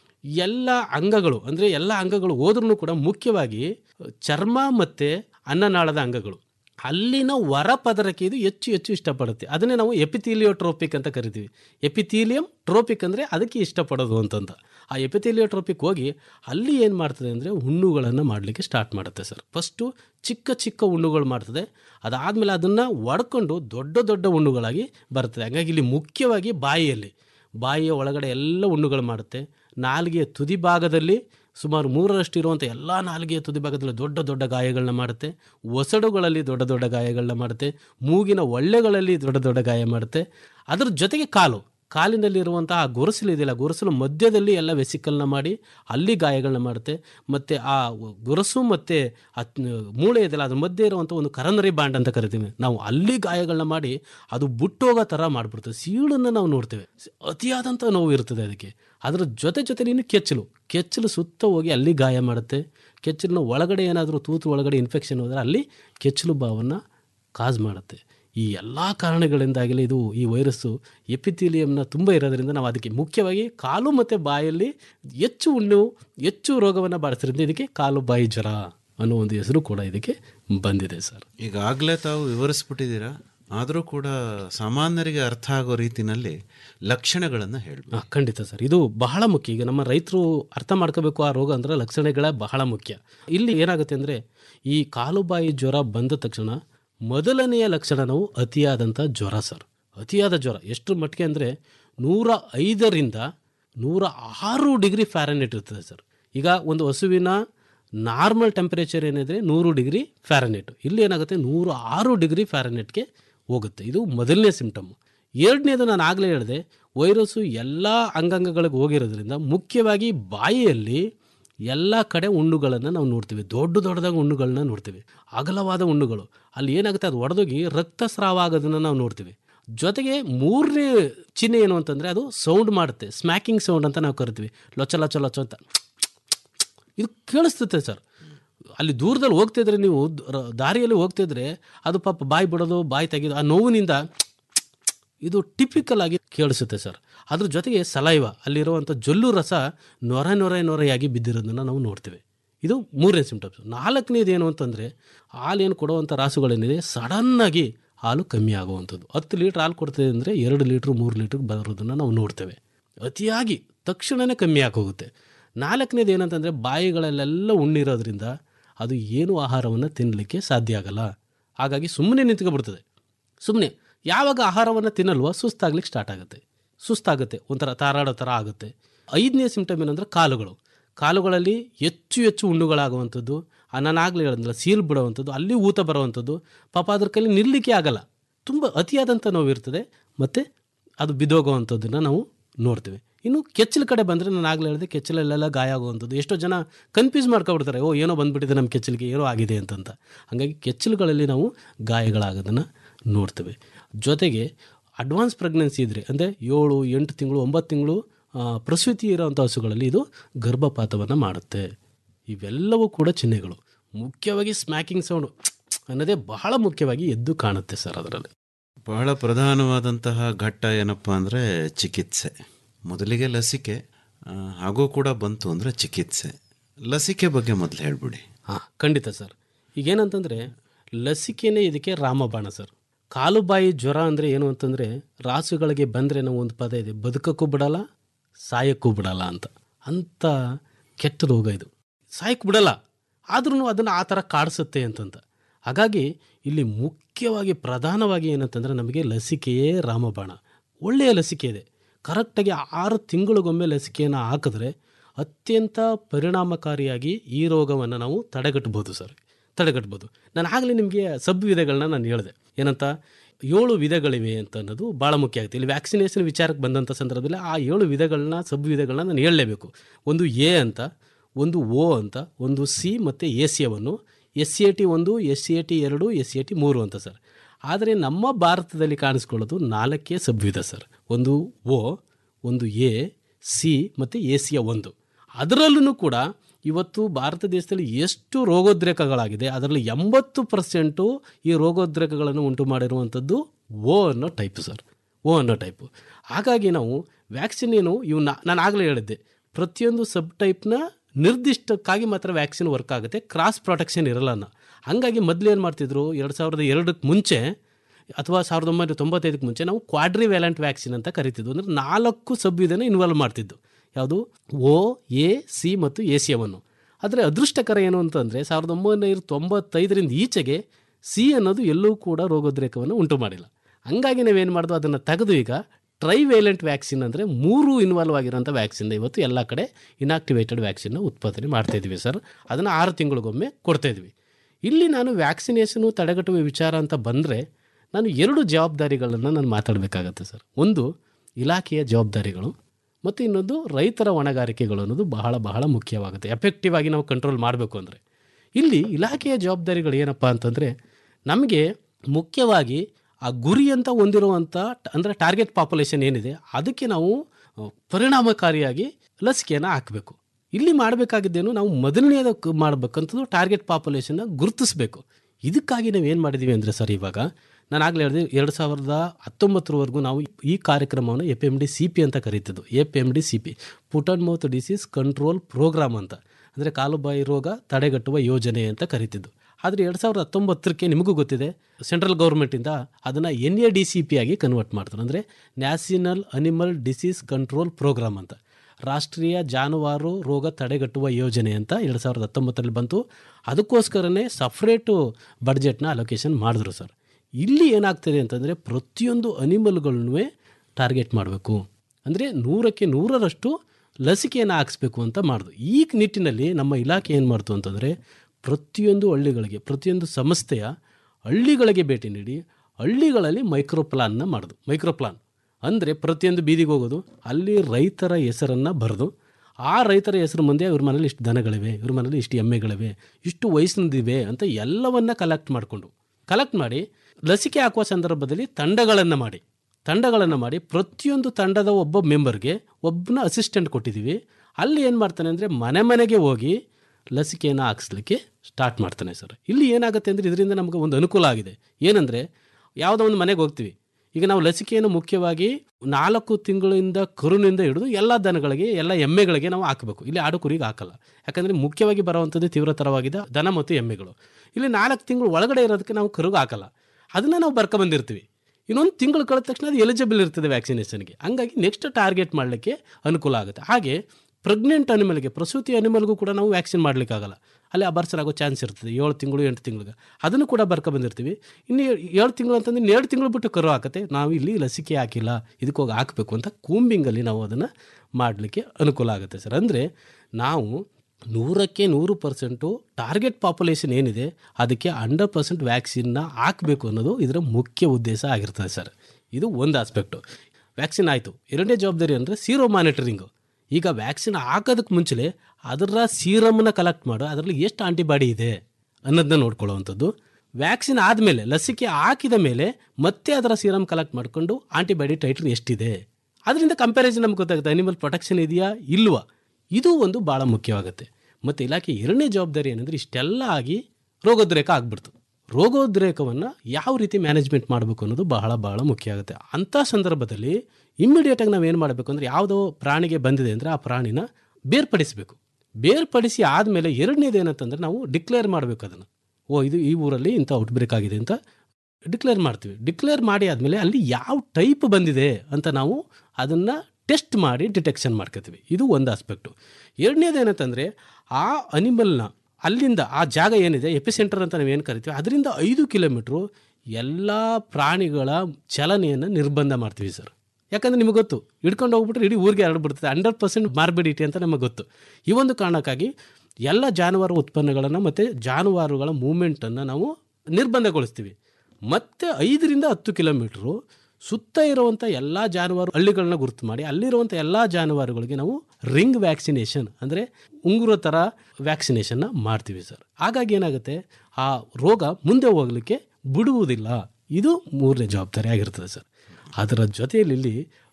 ಎಲ್ಲ ಅಂಗಗಳು ಅಂದರೆ ಎಲ್ಲ ಅಂಗಗಳು ಹೋದ್ರೂ ಕೂಡ ಮುಖ್ಯವಾಗಿ ಚರ್ಮ ಮತ್ತು ಅನ್ನನಾಳದ ಅಂಗಗಳು ಅಲ್ಲಿನ ಹೊರ ಪದರಕ್ಕೆ ಇದು ಹೆಚ್ಚು ಹೆಚ್ಚು ಇಷ್ಟಪಡುತ್ತೆ ಅದನ್ನೇ ನಾವು ಎಪಿಥೀಲಿಯೋಟ್ರೋಪಿಕ್ ಅಂತ ಕರಿತೀವಿ ಎಪಿಥೀಲಿಯಂ ಟ್ರೋಪಿಕ್ ಅಂದರೆ ಅದಕ್ಕೆ ಇಷ್ಟಪಡೋದು ಅಂತಂತ ಆ ಎಪಿಥೀಲಿಯೋಟ್ರೋಪಿಕ್ ಹೋಗಿ ಅಲ್ಲಿ ಏನು ಮಾಡ್ತದೆ ಅಂದರೆ ಹುಣ್ಣುಗಳನ್ನು ಮಾಡಲಿಕ್ಕೆ ಸ್ಟಾರ್ಟ್ ಮಾಡುತ್ತೆ ಸರ್ ಫಸ್ಟು ಚಿಕ್ಕ ಚಿಕ್ಕ ಹುಣ್ಣುಗಳು ಮಾಡ್ತದೆ ಅದಾದಮೇಲೆ ಅದನ್ನು ಒಡ್ಕೊಂಡು ದೊಡ್ಡ ದೊಡ್ಡ ಹುಣ್ಣುಗಳಾಗಿ ಬರ್ತದೆ ಹಾಗಾಗಿ ಇಲ್ಲಿ ಮುಖ್ಯವಾಗಿ ಬಾಯಿಯಲ್ಲಿ ಬಾಯಿಯ ಒಳಗಡೆ ಎಲ್ಲ ಹುಣ್ಣುಗಳು ಮಾಡುತ್ತೆ ನಾಲಿಗೆಯ ತುದಿ ಭಾಗದಲ್ಲಿ ಸುಮಾರು ಮೂರರಷ್ಟು ಇರುವಂಥ ಎಲ್ಲ ನಾಲಿಗೆಯ ತುದಿ ಭಾಗದಲ್ಲಿ ದೊಡ್ಡ ದೊಡ್ಡ ಗಾಯಗಳನ್ನ ಮಾಡುತ್ತೆ ಒಸಡುಗಳಲ್ಲಿ ದೊಡ್ಡ ದೊಡ್ಡ ಗಾಯಗಳನ್ನ ಮಾಡುತ್ತೆ ಮೂಗಿನ ಒಳ್ಳೆಗಳಲ್ಲಿ ದೊಡ್ಡ ದೊಡ್ಡ ಗಾಯ ಮಾಡುತ್ತೆ ಅದರ ಜೊತೆಗೆ ಕಾಲು ಕಾಲಿನಲ್ಲಿರುವಂಥ ಆ ಗೊರಸಲು ಇದೆಯಲ್ಲ ಗೊರಸಲು ಮಧ್ಯದಲ್ಲಿ ಎಲ್ಲ ವೆಸಿಕಲ್ನ ಮಾಡಿ ಅಲ್ಲಿ ಗಾಯಗಳನ್ನ ಮಾಡುತ್ತೆ ಮತ್ತು ಆ ಗೊರಸು ಮತ್ತು ಆ ಮೂಳೆ ಇದೆಯಲ್ಲ ಅದ್ರ ಮಧ್ಯೆ ಇರುವಂಥ ಒಂದು ಕರನರಿ ಬಾಂಡ್ ಅಂತ ಕರಿತೀವಿ ನಾವು ಅಲ್ಲಿ ಗಾಯಗಳನ್ನ ಮಾಡಿ ಅದು ಬುಟ್ಟೋಗೋ ಥರ ಮಾಡಿಬಿಡ್ತದೆ ಸೀಳನ್ನು ನಾವು ನೋಡ್ತೇವೆ ಅತಿಯಾದಂಥ ನೋವು ಇರ್ತದೆ ಅದಕ್ಕೆ ಅದರ ಜೊತೆ ಜೊತೆ ಇನ್ನು ಕೆಚ್ಚಲು ಕೆಚ್ಚಲು ಸುತ್ತ ಹೋಗಿ ಅಲ್ಲಿ ಗಾಯ ಮಾಡುತ್ತೆ ಕೆಚ್ಚಲಿನ ಒಳಗಡೆ ಏನಾದರೂ ತೂತು ಒಳಗಡೆ ಇನ್ಫೆಕ್ಷನ್ ಹೋದರೆ ಅಲ್ಲಿ ಕೆಚ್ಚಲು ಬಾವನ್ನು ಕಾಜ್ ಮಾಡುತ್ತೆ ಈ ಎಲ್ಲ ಕಾರಣಗಳಿಂದಾಗಲೇ ಇದು ಈ ವೈರಸ್ಸು ಎಪಿಥೀಲಿಯಂನ ತುಂಬ ಇರೋದ್ರಿಂದ ನಾವು ಅದಕ್ಕೆ ಮುಖ್ಯವಾಗಿ ಕಾಲು ಮತ್ತು ಬಾಯಲ್ಲಿ ಹೆಚ್ಚು ಹುಣ್ಣು ಹೆಚ್ಚು ರೋಗವನ್ನು ಬಾರಿಸೋದ್ರಿಂದ ಇದಕ್ಕೆ ಕಾಲು ಬಾಯಿ ಜ್ವರ ಅನ್ನೋ ಒಂದು ಹೆಸರು ಕೂಡ ಇದಕ್ಕೆ ಬಂದಿದೆ ಸರ್ ಈಗಾಗಲೇ ತಾವು ವಿವರಿಸ್ಬಿಟ್ಟಿದ್ದೀರಾ ಆದರೂ ಕೂಡ ಸಾಮಾನ್ಯರಿಗೆ ಅರ್ಥ ಆಗೋ ರೀತಿನಲ್ಲಿ ಲಕ್ಷಣಗಳನ್ನು ಹೇಳಬೇಕು ಹಾಂ ಖಂಡಿತ ಸರ್ ಇದು ಬಹಳ ಮುಖ್ಯ ಈಗ ನಮ್ಮ ರೈತರು ಅರ್ಥ ಮಾಡ್ಕೋಬೇಕು ಆ ರೋಗ ಅಂದರೆ ಲಕ್ಷಣಗಳ ಬಹಳ ಮುಖ್ಯ ಇಲ್ಲಿ ಏನಾಗುತ್ತೆ ಅಂದರೆ ಈ ಕಾಲುಬಾಯಿ ಜ್ವರ ಬಂದ ತಕ್ಷಣ ಮೊದಲನೆಯ ಲಕ್ಷಣ ನಾವು ಅತಿಯಾದಂಥ ಜ್ವರ ಸರ್ ಅತಿಯಾದ ಜ್ವರ ಎಷ್ಟು ಮಟ್ಟಿಗೆ ಅಂದರೆ ನೂರ ಐದರಿಂದ ನೂರ ಆರು ಡಿಗ್ರಿ ಫ್ಯಾರನೇಟ್ ಇರ್ತದೆ ಸರ್ ಈಗ ಒಂದು ಹಸುವಿನ ನಾರ್ಮಲ್ ಟೆಂಪರೇಚರ್ ಏನಿದ್ರೆ ನೂರು ಡಿಗ್ರಿ ಫ್ಯಾರನೇಟ್ ಇಲ್ಲಿ ಏನಾಗುತ್ತೆ ನೂರ ಆರು ಡಿಗ್ರಿ ಫ್ಯಾರನೇಟ್ಗೆ ಹೋಗುತ್ತೆ ಇದು ಮೊದಲನೇ ಸಿಂಪ್ಟಮ್ ಎರಡನೇದು ನಾನು ಆಗಲೇ ಹೇಳಿದೆ ವೈರಸ್ಸು ಎಲ್ಲ ಅಂಗಾಂಗಗಳಿಗೆ ಹೋಗಿರೋದ್ರಿಂದ ಮುಖ್ಯವಾಗಿ ಬಾಯಿಯಲ್ಲಿ ಎಲ್ಲ ಕಡೆ ಹುಣ್ಣುಗಳನ್ನು ನಾವು ನೋಡ್ತೀವಿ ದೊಡ್ಡ ದೊಡ್ಡದಾಗಿ ಹುಣ್ಣುಗಳನ್ನ ನೋಡ್ತೀವಿ ಅಗಲವಾದ ಹುಣ್ಣುಗಳು ಅಲ್ಲಿ ಏನಾಗುತ್ತೆ ಅದು ಒಡೆದೋಗಿ ರಕ್ತಸ್ರಾವ ಆಗೋದನ್ನು ನಾವು ನೋಡ್ತೀವಿ ಜೊತೆಗೆ ಮೂರನೇ ಚಿಹ್ನೆ ಏನು ಅಂತಂದರೆ ಅದು ಸೌಂಡ್ ಮಾಡುತ್ತೆ ಸ್ಮ್ಯಾಕಿಂಗ್ ಸೌಂಡ್ ಅಂತ ನಾವು ಕರಿತೀವಿ ಲೊಚ ಲೊಚ ಲೊಚ ಅಂತ ಇದು ಕೇಳಿಸ್ತತೆ ಸರ್ ಅಲ್ಲಿ ದೂರದಲ್ಲಿ ಹೋಗ್ತಿದ್ರೆ ನೀವು ರ- ದಾರಿಯಲ್ಲಿ ಹೋಗ್ತಿದ್ರೆ ಅದು ಪಾಪ ಬಾಯಿ ಬಿಡೋದು ಬಾಯಿ ತೆಗೆದು ಆ ನೋವಿನಿಂದ ಇದು ಟಿಪಿಕಲ್ ಆಗಿ ಕೇಳಿಸುತ್ತೆ ಸರ್ ಅದ್ರ ಜೊತೆಗೆ ಸಲೈವ ಅಲ್ಲಿರುವಂಥ ಜೊಲ್ಲು ರಸ ನೊರ ನೊರೆ ನೊರೆಯಾಗಿ ಬಿದ್ದಿರೋದನ್ನು ನಾವು ನೋಡ್ತೀವಿ ಇದು ಮೂರನೇ ಸಿಂಪ್ಟಮ್ಸ್ ನಾಲ್ಕನೇದು ಏನು ಅಂತಂದರೆ ಹಾಲೇನು ಕೊಡುವಂಥ ರಾಸುಗಳೇನಿದೆ ಸಡನ್ನಾಗಿ ಹಾಲು ಕಮ್ಮಿ ಆಗುವಂಥದ್ದು ಹತ್ತು ಲೀಟ್ರ್ ಹಾಲು ಕೊಡ್ತದೆ ಅಂದರೆ ಎರಡು ಲೀಟ್ರ್ ಮೂರು ಲೀಟ್ರ್ ಬರೋದನ್ನು ನಾವು ನೋಡ್ತೇವೆ ಅತಿಯಾಗಿ ತಕ್ಷಣವೇ ಕಮ್ಮಿ ಆಗೋಗುತ್ತೆ ನಾಲ್ಕನೇದು ಏನಂತಂದರೆ ಬಾಯಿಗಳಲ್ಲೆಲ್ಲ ಉಣ್ಣಿರೋದ್ರಿಂದ ಅದು ಏನು ಆಹಾರವನ್ನು ತಿನ್ನಲಿಕ್ಕೆ ಸಾಧ್ಯ ಆಗಲ್ಲ ಹಾಗಾಗಿ ಸುಮ್ಮನೆ ನಿಂತ್ಕೊಬಿಡ್ತದೆ ಸುಮ್ಮನೆ ಯಾವಾಗ ಆಹಾರವನ್ನು ತಿನ್ನಲ್ವೋ ಸುಸ್ತಾಗ್ಲಿಕ್ಕೆ ಸ್ಟಾರ್ಟ್ ಆಗುತ್ತೆ ಸುಸ್ತಾಗುತ್ತೆ ಒಂಥರ ತಾರಾಡೋ ಥರ ಆಗುತ್ತೆ ಐದನೇ ಸಿಂಪ್ಟಮ್ ಏನಂದ್ರೆ ಕಾಲುಗಳು ಕಾಲುಗಳಲ್ಲಿ ಹೆಚ್ಚು ಹೆಚ್ಚು ಹುಣ್ಣುಗಳಾಗುವಂಥದ್ದು ಆ ನಾನು ಆಗಲೇ ಹೇಳಿದ್ನಲ್ಲ ಸೀಲ್ ಬಿಡುವಂಥದ್ದು ಅಲ್ಲಿ ಊತ ಬರುವಂಥದ್ದು ಪಾಪ ಅದ್ರ ಕೈಲಿ ನಿಲ್ಲಲಿಕ್ಕೆ ಆಗಲ್ಲ ತುಂಬ ಅತಿಯಾದಂಥ ನೋವು ಇರ್ತದೆ ಮತ್ತು ಅದು ಬಿದ್ದೋಗುವಂಥದ್ದನ್ನು ನಾವು ನೋಡ್ತೀವಿ ಇನ್ನು ಕೆಚ್ಚಲ ಕಡೆ ಬಂದರೆ ನಾನು ಆಗಲೇ ಹೇಳಿದೆ ಕೆಚ್ಚಲಲ್ಲೆಲ್ಲ ಗಾಯ ಆಗುವಂಥದ್ದು ಎಷ್ಟೋ ಜನ ಕನ್ಫ್ಯೂಸ್ ಮಾಡ್ಕೊಬಿಡ್ತಾರೆ ಓ ಏನೋ ಬಂದುಬಿಟ್ಟಿದೆ ನಮ್ಮ ಕೆಚ್ಚಲಿಗೆ ಏನೋ ಆಗಿದೆ ಅಂತಂತ ಹಾಗಾಗಿ ಕೆಚ್ಚಲುಗಳಲ್ಲಿ ನಾವು ಗಾಯಗಳಾಗೋದನ್ನು ನೋಡ್ತೇವೆ ಜೊತೆಗೆ ಅಡ್ವಾನ್ಸ್ ಪ್ರೆಗ್ನೆನ್ಸಿ ಇದ್ದರೆ ಅಂದರೆ ಏಳು ಎಂಟು ತಿಂಗಳು ಒಂಬತ್ತು ತಿಂಗಳು ಆ, ಪ್ರಸೂತಿ ಇರೋವಂಥ ಹಸುಗಳಲ್ಲಿ ಇದು ಗರ್ಭಪಾತವನ್ನು ಮಾಡುತ್ತೆ ಇವೆಲ್ಲವೂ ಕೂಡ ಚಿಹ್ನೆಗಳು ಮುಖ್ಯವಾಗಿ ಸ್ಮ್ಯಾಕಿಂಗ್ ಸೌಂಡು ಅನ್ನೋದೇ ಬಹಳ ಮುಖ್ಯವಾಗಿ ಎದ್ದು ಕಾಣುತ್ತೆ ಸರ್ ಅದರಲ್ಲಿ ಬಹಳ ಪ್ರಧಾನವಾದಂತಹ ಘಟ್ಟ ಏನಪ್ಪ ಅಂದರೆ ಚಿಕಿತ್ಸೆ ಮೊದಲಿಗೆ ಲಸಿಕೆ ಆ, ಹಾಗೂ ಕೂಡ ಬಂತು ಅಂದರೆ ಚಿಕಿತ್ಸೆ ಲಸಿಕೆ ಬಗ್ಗೆ ಮೊದಲು ಹೇಳ್ಬಿಡಿ ಹಾಂ ಖಂಡಿತ ಸರ್ ಈಗೇನಂತಂದರೆ ಲಸಿಕೆನೇ ಇದಕ್ಕೆ ರಾಮಬಾಣ ಸರ್ ಕಾಲುಬಾಯಿ ಜ್ವರ ಅಂದರೆ ಏನು ಅಂತಂದರೆ ರಾಸುಗಳಿಗೆ ಬಂದರೆ ನಾವು ಒಂದು ಪದ ಇದೆ ಬದುಕಕ್ಕೂ ಬಿಡಲ್ಲ ಸಾಯಕ್ಕೂ ಬಿಡಲ್ಲ ಅಂತ ಅಂಥ ಕೆಟ್ಟ ರೋಗ ಇದು ಸಾಯಕ್ಕೆ ಬಿಡಲ್ಲ ಆದ್ರೂ ಅದನ್ನು ಆ ಥರ ಕಾಡಿಸುತ್ತೆ ಅಂತಂತ ಹಾಗಾಗಿ ಇಲ್ಲಿ ಮುಖ್ಯವಾಗಿ ಪ್ರಧಾನವಾಗಿ ಏನಂತಂದರೆ ನಮಗೆ ಲಸಿಕೆಯೇ ರಾಮಬಾಣ ಒಳ್ಳೆಯ ಲಸಿಕೆ ಇದೆ ಕರೆಕ್ಟಾಗಿ ಆರು ತಿಂಗಳಿಗೊಮ್ಮೆ ಲಸಿಕೆಯನ್ನು ಹಾಕಿದ್ರೆ ಅತ್ಯಂತ ಪರಿಣಾಮಕಾರಿಯಾಗಿ ಈ ರೋಗವನ್ನು ನಾವು ತಡೆಗಟ್ಟಬಹುದು ಸರ್ ತಡೆಗಟ್ಬೋದು ನಾನು ಆಗಲೇ ನಿಮಗೆ ಸಬ್ ವಿಧಗಳನ್ನ ನಾನು ಹೇಳಿದೆ ಏನಂತ ಏಳು ವಿಧಗಳಿವೆ ಅಂತ ಅನ್ನೋದು ಭಾಳ ಮುಖ್ಯ ಆಗುತ್ತೆ ಇಲ್ಲಿ ವ್ಯಾಕ್ಸಿನೇಷನ್ ವಿಚಾರಕ್ಕೆ ಬಂದಂಥ ಸಂದರ್ಭದಲ್ಲಿ ಆ ಏಳು ವಿಧಗಳನ್ನ ಸಬ್ ವಿಧಗಳನ್ನ ನಾನು ಹೇಳಲೇಬೇಕು ಒಂದು ಎ ಅಂತ ಒಂದು ಓ ಅಂತ ಒಂದು ಸಿ ಮತ್ತು ಎ ಸಿ ಅವನ್ನು ಎಸ್ ಸಿ ಎ ಟಿ ಒಂದು ಎಸ್ ಸಿ ಎ ಟಿ ಎರಡು ಎಸ್ ಸಿ ಎ ಟಿ ಮೂರು ಅಂತ ಸರ್ ಆದರೆ ನಮ್ಮ ಭಾರತದಲ್ಲಿ ಕಾಣಿಸ್ಕೊಳ್ಳೋದು ನಾಲ್ಕೇ ಸಬ್ವಿಧ ಸರ್ ಒಂದು ಓ ಒಂದು ಎ ಸಿ ಮತ್ತು ಎ ಸಿಯ ಒಂದು ಅದರಲ್ಲೂ ಕೂಡ ಇವತ್ತು ಭಾರತ ದೇಶದಲ್ಲಿ ಎಷ್ಟು ರೋಗೋದ್ರೇಕಗಳಾಗಿದೆ ಅದರಲ್ಲಿ ಎಂಬತ್ತು ಪರ್ಸೆಂಟು ಈ ರೋಗೋದ್ರೇಕಗಳನ್ನು ಉಂಟು ಮಾಡಿರುವಂಥದ್ದು ಓ ಅನ್ನೋ ಟೈಪ್ ಸರ್ ಓ ಅನ್ನೋ ಟೈಪು ಹಾಗಾಗಿ ನಾವು ವ್ಯಾಕ್ಸಿನ್ ಏನು ಇವು ನಾನು ಆಗಲೇ ಹೇಳಿದ್ದೆ ಪ್ರತಿಯೊಂದು ಸಬ್ ಟೈಪ್ನ ನಿರ್ದಿಷ್ಟಕ್ಕಾಗಿ ಮಾತ್ರ ವ್ಯಾಕ್ಸಿನ್ ವರ್ಕ್ ಆಗುತ್ತೆ ಕ್ರಾಸ್ ಪ್ರೊಟೆಕ್ಷನ್ ಇರಲ್ಲ ಅನ್ನೋ. ಹಂಗಾಗಿ ಮೊದಲು ಏನು ಮಾಡ್ತಿದ್ರು ಎರಡು ಸಾವಿರದ ಎರಡಕ್ಕೆ ಮುಂಚೆ ಅಥವಾ ಸಾವಿರದ ಒಂಬೈನೂರ ತೊಂಬತ್ತೈದಕ್ಕೆ ಮುಂಚೆ ನಾವು ಕ್ವಾಡ್ರಿ ವ್ಯಾಲೆಂಟ್ ವ್ಯಾಕ್ಸಿನ್ ಅಂತ ಕರಿತಿದ್ವು ಅಂದರೆ ನಾಲ್ಕು ಸಬ್ ಇದನ್ನು ಇನ್ವಾಲ್ವ್ ಮಾಡ್ತಿದ್ದು ಯಾವುದು ಓ ಎ ಸಿ ಮತ್ತು ಎ ಸಿ ಎವನ್ನು ಆದರೆ ಅದೃಷ್ಟಕರ ಏನು ಅಂತಂದರೆ ಸಾವಿರದ ಒಂಬೈನೂರ ತೊಂಬತ್ತೈದರಿಂದ ಈಚೆಗೆ ಸಿ ಅನ್ನೋದು ಎಲ್ಲೂ ಕೂಡ ರೋಗೋದ್ರೇಕವನ್ನು ಉಂಟು ಮಾಡಿಲ್ಲ ಹಂಗಾಗಿ ನಾವೇನು ಮಾಡೋದು ಅದನ್ನು ತೆಗೆದು ಈಗ ಟ್ರೈವೇಲೆಂಟ್ ವ್ಯಾಕ್ಸಿನ್ ಅಂದರೆ ಮೂರು ಇನ್ವಾಲ್ವ್ ಆಗಿರೋಂಥ ವ್ಯಾಕ್ಸಿನ್ ಇವತ್ತು ಎಲ್ಲ ಕಡೆ ಇನಾಕ್ಟಿವೇಟೆಡ್ ವ್ಯಾಕ್ಸಿನ್ನ ಉತ್ಪಾದನೆ ಮಾಡ್ತಾಯಿದ್ವಿ ಸರ್ ಅದನ್ನು ಆರು ತಿಂಗಳಿಗೊಮ್ಮೆ ಕೊಡ್ತಾಯಿದ್ವಿ ಇಲ್ಲಿ ನಾನು ವ್ಯಾಕ್ಸಿನೇಷನು ತಡೆಗಟ್ಟುವ ವಿಚಾರ ಅಂತ ಬಂದರೆ ನಾನು ಎರಡು ಜವಾಬ್ದಾರಿಗಳನ್ನು ನಾನು ಮಾತಾಡಬೇಕಾಗತ್ತೆ ಸರ್ ಒಂದು ಇಲಾಖೆಯ ಜವಾಬ್ದಾರಿಗಳು ಮತ್ತು ಇನ್ನೊಂದು ರೈತರ ಹೊಣೆಗಾರಿಕೆಗಳು ಅನ್ನೋದು ಬಹಳ ಬಹಳ ಮುಖ್ಯವಾಗುತ್ತೆ ಎಫೆಕ್ಟಿವ್ ಆಗಿ ನಾವು ಕಂಟ್ರೋಲ್ ಮಾಡಬೇಕು ಅಂದರೆ ಇಲ್ಲಿ ಇಲಾಖೆಯ ಜವಾಬ್ದಾರಿಗಳು ಏನಪ್ಪ ಅಂತಂದರೆ ನಮಗೆ ಮುಖ್ಯವಾಗಿ ಆ ಗುರಿ ಅಂತ ಹೊಂದಿರುವಂಥ ಅಂದರೆ ಟಾರ್ಗೆಟ್ ಪಾಪ್ಯುಲೇಷನ್ ಏನಿದೆ ಅದಕ್ಕೆ ನಾವು ಅ, ಪರಿಣಾಮಕಾರಿಯಾಗಿ ಲಸಿಕೆಯನ್ನು ಹಾಕಬೇಕು ಇಲ್ಲಿ ಮಾಡಬೇಕಾಗಿದ್ದೇನು ನಾವು ಮೊದಲನೇದಕ್ಕೆ ಮಾಡಬೇಕಂತದ್ದು ಟಾರ್ಗೆಟ್ ಪಾಪ್ಯುಲೇಷನ್ನ ಗುರುತಿಸಬೇಕು ಇದಕ್ಕಾಗಿ ನಾವು ಏನು ಮಾಡಿದ್ದೀವಿ ಅಂದರೆ ಸರ್ ಇವಾಗ ನಾನು ಆಗಲೇ ಹೇಳಿದೆ ಎರಡು ಸಾವಿರದ ಹತ್ತೊಂಬತ್ತರವರೆಗೂ ನಾವು ಈ ಕಾರ್ಯಕ್ರಮವನ್ನು F M D C P ಅಂತ ಕರೀತಿದ್ದು F M D C P foot and mouth disease control programme ಅಂತ ಅಂದರೆ ಕಾಲುಬಾಯಿ ರೋಗ ತಡೆಗಟ್ಟುವ ಯೋಜನೆ ಅಂತ ಕರೀತಿದ್ದು ಆದರೆ ಎರಡು ಸಾವಿರದ ಹತ್ತೊಂಬತ್ತರಕ್ಕೆ ನಿಮಗೂ ಗೊತ್ತಿದೆ ಸೆಂಟ್ರಲ್ ಗೌರ್ಮೆಂಟಿಂದ ಅದನ್ನು N A D C P ಆಗಿ ಕನ್ವರ್ಟ್ ಮಾಡ್ತಾರೆ ಅಂದರೆ national animal disease control programme ಅಂತ ರಾಷ್ಟ್ರೀಯ ಜಾನುವಾರು ರೋಗ ತಡೆಗಟ್ಟುವ ಯೋಜನೆ ಅಂತ ಎರಡು ಸಾವಿರದ ಹತ್ತೊಂಬತ್ತರಲ್ಲಿ ಬಂತು ಅದಕ್ಕೋಸ್ಕರನೇ ಸಪ್ರೇಟು ಬಡ್ಜೆಟ್ನ ಅಲೊಕೇಶನ್ ಮಾಡಿದ್ರು ಸರ್ ಇಲ್ಲಿ ಏನಾಗ್ತದೆ ಅಂತಂದರೆ ಪ್ರತಿಯೊಂದು ಅನಿಮಲ್ಗಳನ್ನೂ ಟಾರ್ಗೆಟ್ ಮಾಡಬೇಕು ಅಂದರೆ ನೂರಕ್ಕೆ ನೂರರಷ್ಟು ಲಸಿಕೆಯನ್ನು ಹಾಕಿಸ್ಬೇಕು ಅಂತ ಮಾಡಿದ್ರು ಈ ನಿಟ್ಟಿನಲ್ಲಿ ನಮ್ಮ ಇಲಾಖೆ ಏನು ಮಾಡ್ತು ಅಂತಂದರೆ ಪ್ರತಿಯೊಂದು ಹಳ್ಳಿಗಳಿಗೆ ಪ್ರತಿಯೊಂದು ಸಂಸ್ಥೆಯ ಹಳ್ಳಿಗಳಿಗೆ ಭೇಟಿ ನೀಡಿ ಹಳ್ಳಿಗಳಲ್ಲಿ ಮೈಕ್ರೋ ಪ್ಲಾನ್ನ ಮಾಡೋದು ಮೈಕ್ರೋ ಪ್ಲಾನ್ ಅಂದರೆ ಪ್ರತಿಯೊಂದು ಬೀದಿಗೆ ಹೋಗೋದು ಅಲ್ಲಿ ರೈತರ ಹೆಸರನ್ನು ಬರೆದು ಆ ರೈತರ ಹೆಸರು ಮುಂದೆ ಇವ್ರ ಮನೇಲಿ ಇಷ್ಟು ದನಗಳಿವೆ ಇವ್ರ ಮನೇಲಿ ಇಷ್ಟು ಎಮ್ಮೆಗಳಿವೆ ಇಷ್ಟು ವಯಸ್ಸಿನದಿವೆ ಅಂತ ಎಲ್ಲವನ್ನ ಕಲೆಕ್ಟ್ ಮಾಡಿಕೊಂಡು ಕಲೆಕ್ಟ್ ಮಾಡಿ ಲಸಿಕೆ ಹಾಕುವ ಸಂದರ್ಭದಲ್ಲಿ ತಂಡಗಳನ್ನು ಮಾಡಿ ತಂಡಗಳನ್ನು ಮಾಡಿ ಪ್ರತಿಯೊಂದು ತಂಡದ ಒಬ್ಬ ಮೆಂಬರ್ಗೆ ಒಬ್ಬನ ಅಸಿಸ್ಟೆಂಟ್ ಕೊಟ್ಟಿದ್ದೀವಿ ಅಲ್ಲಿ ಏನು ಮಾಡ್ತಾನೆ ಅಂದರೆ ಮನೆ ಮನೆಗೆ ಹೋಗಿ ಲಸಿಕೆಯನ್ನು ಹಾಕಿಸ್ಲಿಕ್ಕೆ ಸ್ಟಾರ್ಟ್ ಮಾಡ್ತಾನೆ ಸರ್ ಇಲ್ಲಿ ಏನಾಗುತ್ತೆ ಅಂದರೆ ಇದರಿಂದ ನಮಗೆ ಒಂದು ಅನುಕೂಲ ಆಗಿದೆ ಏನಂದರೆ ಯಾವುದೋ ಒಂದು ಮನೆಗೆ ಹೋಗ್ತೀವಿ ಈಗ ನಾವು ಲಸಿಕೆಯನ್ನು ಮುಖ್ಯವಾಗಿ ನಾಲ್ಕು ತಿಂಗಳಿಂದ ಕರುನಿಂದ ಹಿಡಿದು ಎಲ್ಲ ದನಗಳಿಗೆ ಎಲ್ಲ ಎಮ್ಮೆಗಳಿಗೆ ನಾವು ಹಾಕಬೇಕು ಇಲ್ಲಿ ಆಡು ಕುರಿಗೆ ಹಾಕಲ್ಲ ಯಾಕಂದರೆ ಮುಖ್ಯವಾಗಿ ಬರುವಂಥದ್ದು ತೀವ್ರತರವಾಗಿದೆ ದನ ಮತ್ತು ಎಮ್ಮೆಗಳು ಇಲ್ಲಿ ನಾಲ್ಕು ತಿಂಗಳು ಒಳಗಡೆ ಇರೋದಕ್ಕೆ ನಾವು ಕರುಗೆ ಹಾಕಲ್ಲ ಅದನ್ನು ನಾವು ಬರ್ಕೊಂಬಂದಿರ್ತೀವಿ ಇನ್ನೊಂದು ತಿಂಗಳು ಕಳೆದ ತಕ್ಷಣ ಅದು ಎಲಿಜಿಬಲ್ ಇರ್ತದೆ ವ್ಯಾಕ್ಸಿನೇಷನ್ಗೆ ಹಂಗಾಗಿ ನೆಕ್ಸ್ಟ್ ಟಾರ್ಗೆಟ್ ಮಾಡಲಿಕ್ಕೆ ಅನುಕೂಲ ಆಗುತ್ತೆ ಹಾಗೆ ಪ್ರೆಗ್ನೆಂಟ್ ಅನಿಮಲ್ಗೆ ಪ್ರಸೂತಿ ಅನಿಮಲ್ಗೂ ಕೂಡ ನಾವು ವ್ಯಾಕ್ಸಿನ್ ಮಾಡಲಿಕ್ಕಾಗಲ್ಲ ಅಲ್ಲಿ ಅಬರ್ಸರ್ ಆಗೋ ಚಾನ್ಸ್ ಇರ್ತದೆ ಏಳು ತಿಂಗಳು ಎಂಟು ತಿಂಗಳಿಗೆ ಅದನ್ನು ಕೂಡ ಬರ್ಕೊ ಬಂದಿರ್ತೀವಿ ಇನ್ನು ಏಳು ತಿಂಗಳು ಅಂತಂದ್ರೆ ಇನ್ನು ಎರಡು ತಿಂಗಳು ಬಿಟ್ಟು ಕರು ಹಾಕತ್ತೆ ನಾವು ಇಲ್ಲಿ ಲಸಿಕೆ ಹಾಕಿಲ್ಲ ಇದಕ್ಕೆ ಹೋಗಿ ಹಾಕಬೇಕು ಅಂತ ಕೂಂಬಿಂಗಲ್ಲಿ ನಾವು ಅದನ್ನು ಮಾಡಲಿಕ್ಕೆ ಅನುಕೂಲ ಆಗುತ್ತೆ ಸರ್ ಅಂದರೆ ನಾವು ನೂರಕ್ಕೆ ನೂರು ಪರ್ಸೆಂಟು ಟಾರ್ಗೆಟ್ ಪಾಪ್ಯುಲೇಷನ್ ಏನಿದೆ ಅದಕ್ಕೆ ಹಂಡ್ರೆಡ್ ಪರ್ಸೆಂಟ್ ವ್ಯಾಕ್ಸಿನ್ನ ಹಾಕಬೇಕು ಅನ್ನೋದು ಇದರ ಮುಖ್ಯ ಉದ್ದೇಶ ಆಗಿರ್ತದೆ ಸರ್ ಇದು ಒಂದು ಆಸ್ಪೆಕ್ಟು ವ್ಯಾಕ್ಸಿನ್ ಆಯಿತು ಎರಡನೇ ಜವಾಬ್ದಾರಿ ಅಂದರೆ ಸೀರೋ ಮಾನಿಟರಿಂಗು ಈಗ ವ್ಯಾಕ್ಸಿನ್ ಹಾಕೋದಕ್ಕೆ ಮುಂಚೆ ಅದರ ಸೀರಮ್ನ ಕಲೆಕ್ಟ್ ಮಾಡು ಅದರಲ್ಲಿ ಎಷ್ಟು ಆಂಟಿಬಾಡಿ ಇದೆ ಅನ್ನೋದನ್ನ ನೋಡ್ಕೊಳ್ಳೋವಂಥದ್ದು ವ್ಯಾಕ್ಸಿನ್ ಆದಮೇಲೆ ಲಸಿಕೆ ಹಾಕಿದ ಮೇಲೆ ಮತ್ತೆ ಅದರ ಸೀರಮ್ ಕಲೆಕ್ಟ್ ಮಾಡಿಕೊಂಡು ಆಂಟಿಬಾಡಿ ಟೈಟ್ರ್ ಎಷ್ಟಿದೆ ಅದರಿಂದ ಕಂಪ್ಯಾರಿಸನ್ ನಮ್ಗೆ ಗೊತ್ತಾಗುತ್ತೆ ಅನಿಮಲ್ ಪ್ರೊಟೆಕ್ಷನ್ ಇದೆಯಾ ಇಲ್ವಾ ಇದು ಒಂದು ಭಾಳ ಮುಖ್ಯವಾಗುತ್ತೆ ಮತ್ತು ಇಲಾಖೆ ಎರಡನೇ ಜವಾಬ್ದಾರಿ ಏನಂದರೆ ಇಷ್ಟೆಲ್ಲ ಆಗಿ ರೋಗೋದ್ರೇಕ ಆಗ್ಬಿಡ್ತು ರೋಗೋದ್ರೇಕವನ್ನು ಯಾವ ರೀತಿ ಮ್ಯಾನೇಜ್ಮೆಂಟ್ ಮಾಡಬೇಕು ಅನ್ನೋದು ಬಹಳ ಬಹಳ ಮುಖ್ಯ ಆಗುತ್ತೆ ಅಂಥ ಸಂದರ್ಭದಲ್ಲಿ ಇಮ್ಮಿಡಿಯೇಟಾಗಿ ನಾವು ಏನು ಮಾಡಬೇಕು ಅಂದರೆ ಯಾವುದೋ ಪ್ರಾಣಿಗೆ ಬಂದಿದೆ ಅಂದರೆ ಆ ಪ್ರಾಣಿನ ಬೇರ್ಪಡಿಸಬೇಕು ಬೇರ್ಪಡಿಸಿ ಆದಮೇಲೆ ಎರಡನೇದು ಏನಂತಂದರೆ ನಾವು ಡಿಕ್ಲೇರ್ ಮಾಡಬೇಕು ಅದನ್ನು ಓ ಇದು ಈ ಊರಲ್ಲಿ ಇಂಥ ಔಟ್ಬ್ರೇಕ್ ಆಗಿದೆ ಅಂತ ಡಿಕ್ಲೇರ್ ಮಾಡ್ತೀವಿ ಡಿಕ್ಲೇರ್ ಮಾಡಿ ಆದಮೇಲೆ ಅಲ್ಲಿ ಯಾವ ಟೈಪ್ ಬಂದಿದೆ ಅಂತ ನಾವು ಅದನ್ನು ಟೆಸ್ಟ್ ಮಾಡಿ ಡಿಟೆಕ್ಷನ್ ಮಾಡ್ಕೋತೀವಿ ಇದು ಒಂದು ಆಸ್ಪೆಕ್ಟು ಎರಡನೇದು ಏನಂತಂದರೆ ಆ ಅನಿಮಲ್ನ ಅಲ್ಲಿಂದ ಆ ಜಾಗ ಏನಿದೆ ಎಪಿಸೆಂಟರ್ ಅಂತ ನಾವೇನು ಕರಿತೀವಿ ಅದರಿಂದ ಐದು ಕಿಲೋಮೀಟ್ರು ಎಲ್ಲ ಪ್ರಾಣಿಗಳ ಚಲನೆಯನ್ನು ನಿರ್ಬಂಧ ಮಾಡ್ತೀವಿ ಸರ್ ಯಾಕಂದರೆ ನಿಮಗೆ ಗೊತ್ತು ಹಿಡ್ಕೊಂಡು ಹೋಗ್ಬಿಟ್ರೆ ಇಡೀ ಊರಿಗೆ ಹರಡ್ಬಿಡ್ತದೆ ಹಂಡ್ರೆಡ್ ಪರ್ಸೆಂಟ್ ಮಾರ್ಬಿಡಿಟಿ ಅಂತ ನಮಗೆ ಗೊತ್ತು ಈ ಒಂದು ಕಾರಣಕ್ಕಾಗಿ ಎಲ್ಲ ಜಾನುವಾರು ಉತ್ಪನ್ನಗಳನ್ನು ಮತ್ತು ಜಾನುವಾರುಗಳ ಮೂಮೆಂಟನ್ನು ನಾವು ನಿರ್ಬಂಧಗೊಳಿಸ್ತೀವಿ ಮತ್ತು ಐದರಿಂದ ಹತ್ತು ಕಿಲೋಮೀಟ್ರು ಸುತ್ತ ಇರುವಂಥ ಎಲ್ಲ ಜಾನುವಾರು ಹಳ್ಳಿಗಳನ್ನ ಗುರುತು ಮಾಡಿ ಅಲ್ಲಿರುವಂಥ ಎಲ್ಲ ಜಾನುವಾರುಗಳಿಗೆ ನಾವು ರಿಂಗ್ ವ್ಯಾಕ್ಸಿನೇಷನ್ ಅಂದರೆ ಉಂಗುರ ಥರ ವ್ಯಾಕ್ಸಿನೇಷನ್ನ ಮಾಡ್ತೀವಿ ಸರ್ ಹಾಗಾಗಿ ಏನಾಗುತ್ತೆ ಆ ರೋಗ ಮುಂದೆ ಹೋಗಲಿಕ್ಕೆ ಬಿಡುವುದಿಲ್ಲ ಇದು ಮೂರನೇ ಜವಾಬ್ದಾರಿ ಆಗಿರ್ತದೆ ಸರ್ ಅದರ ಜೊತೆಯಲ್ಲಿ ಇಲ್ಲಿ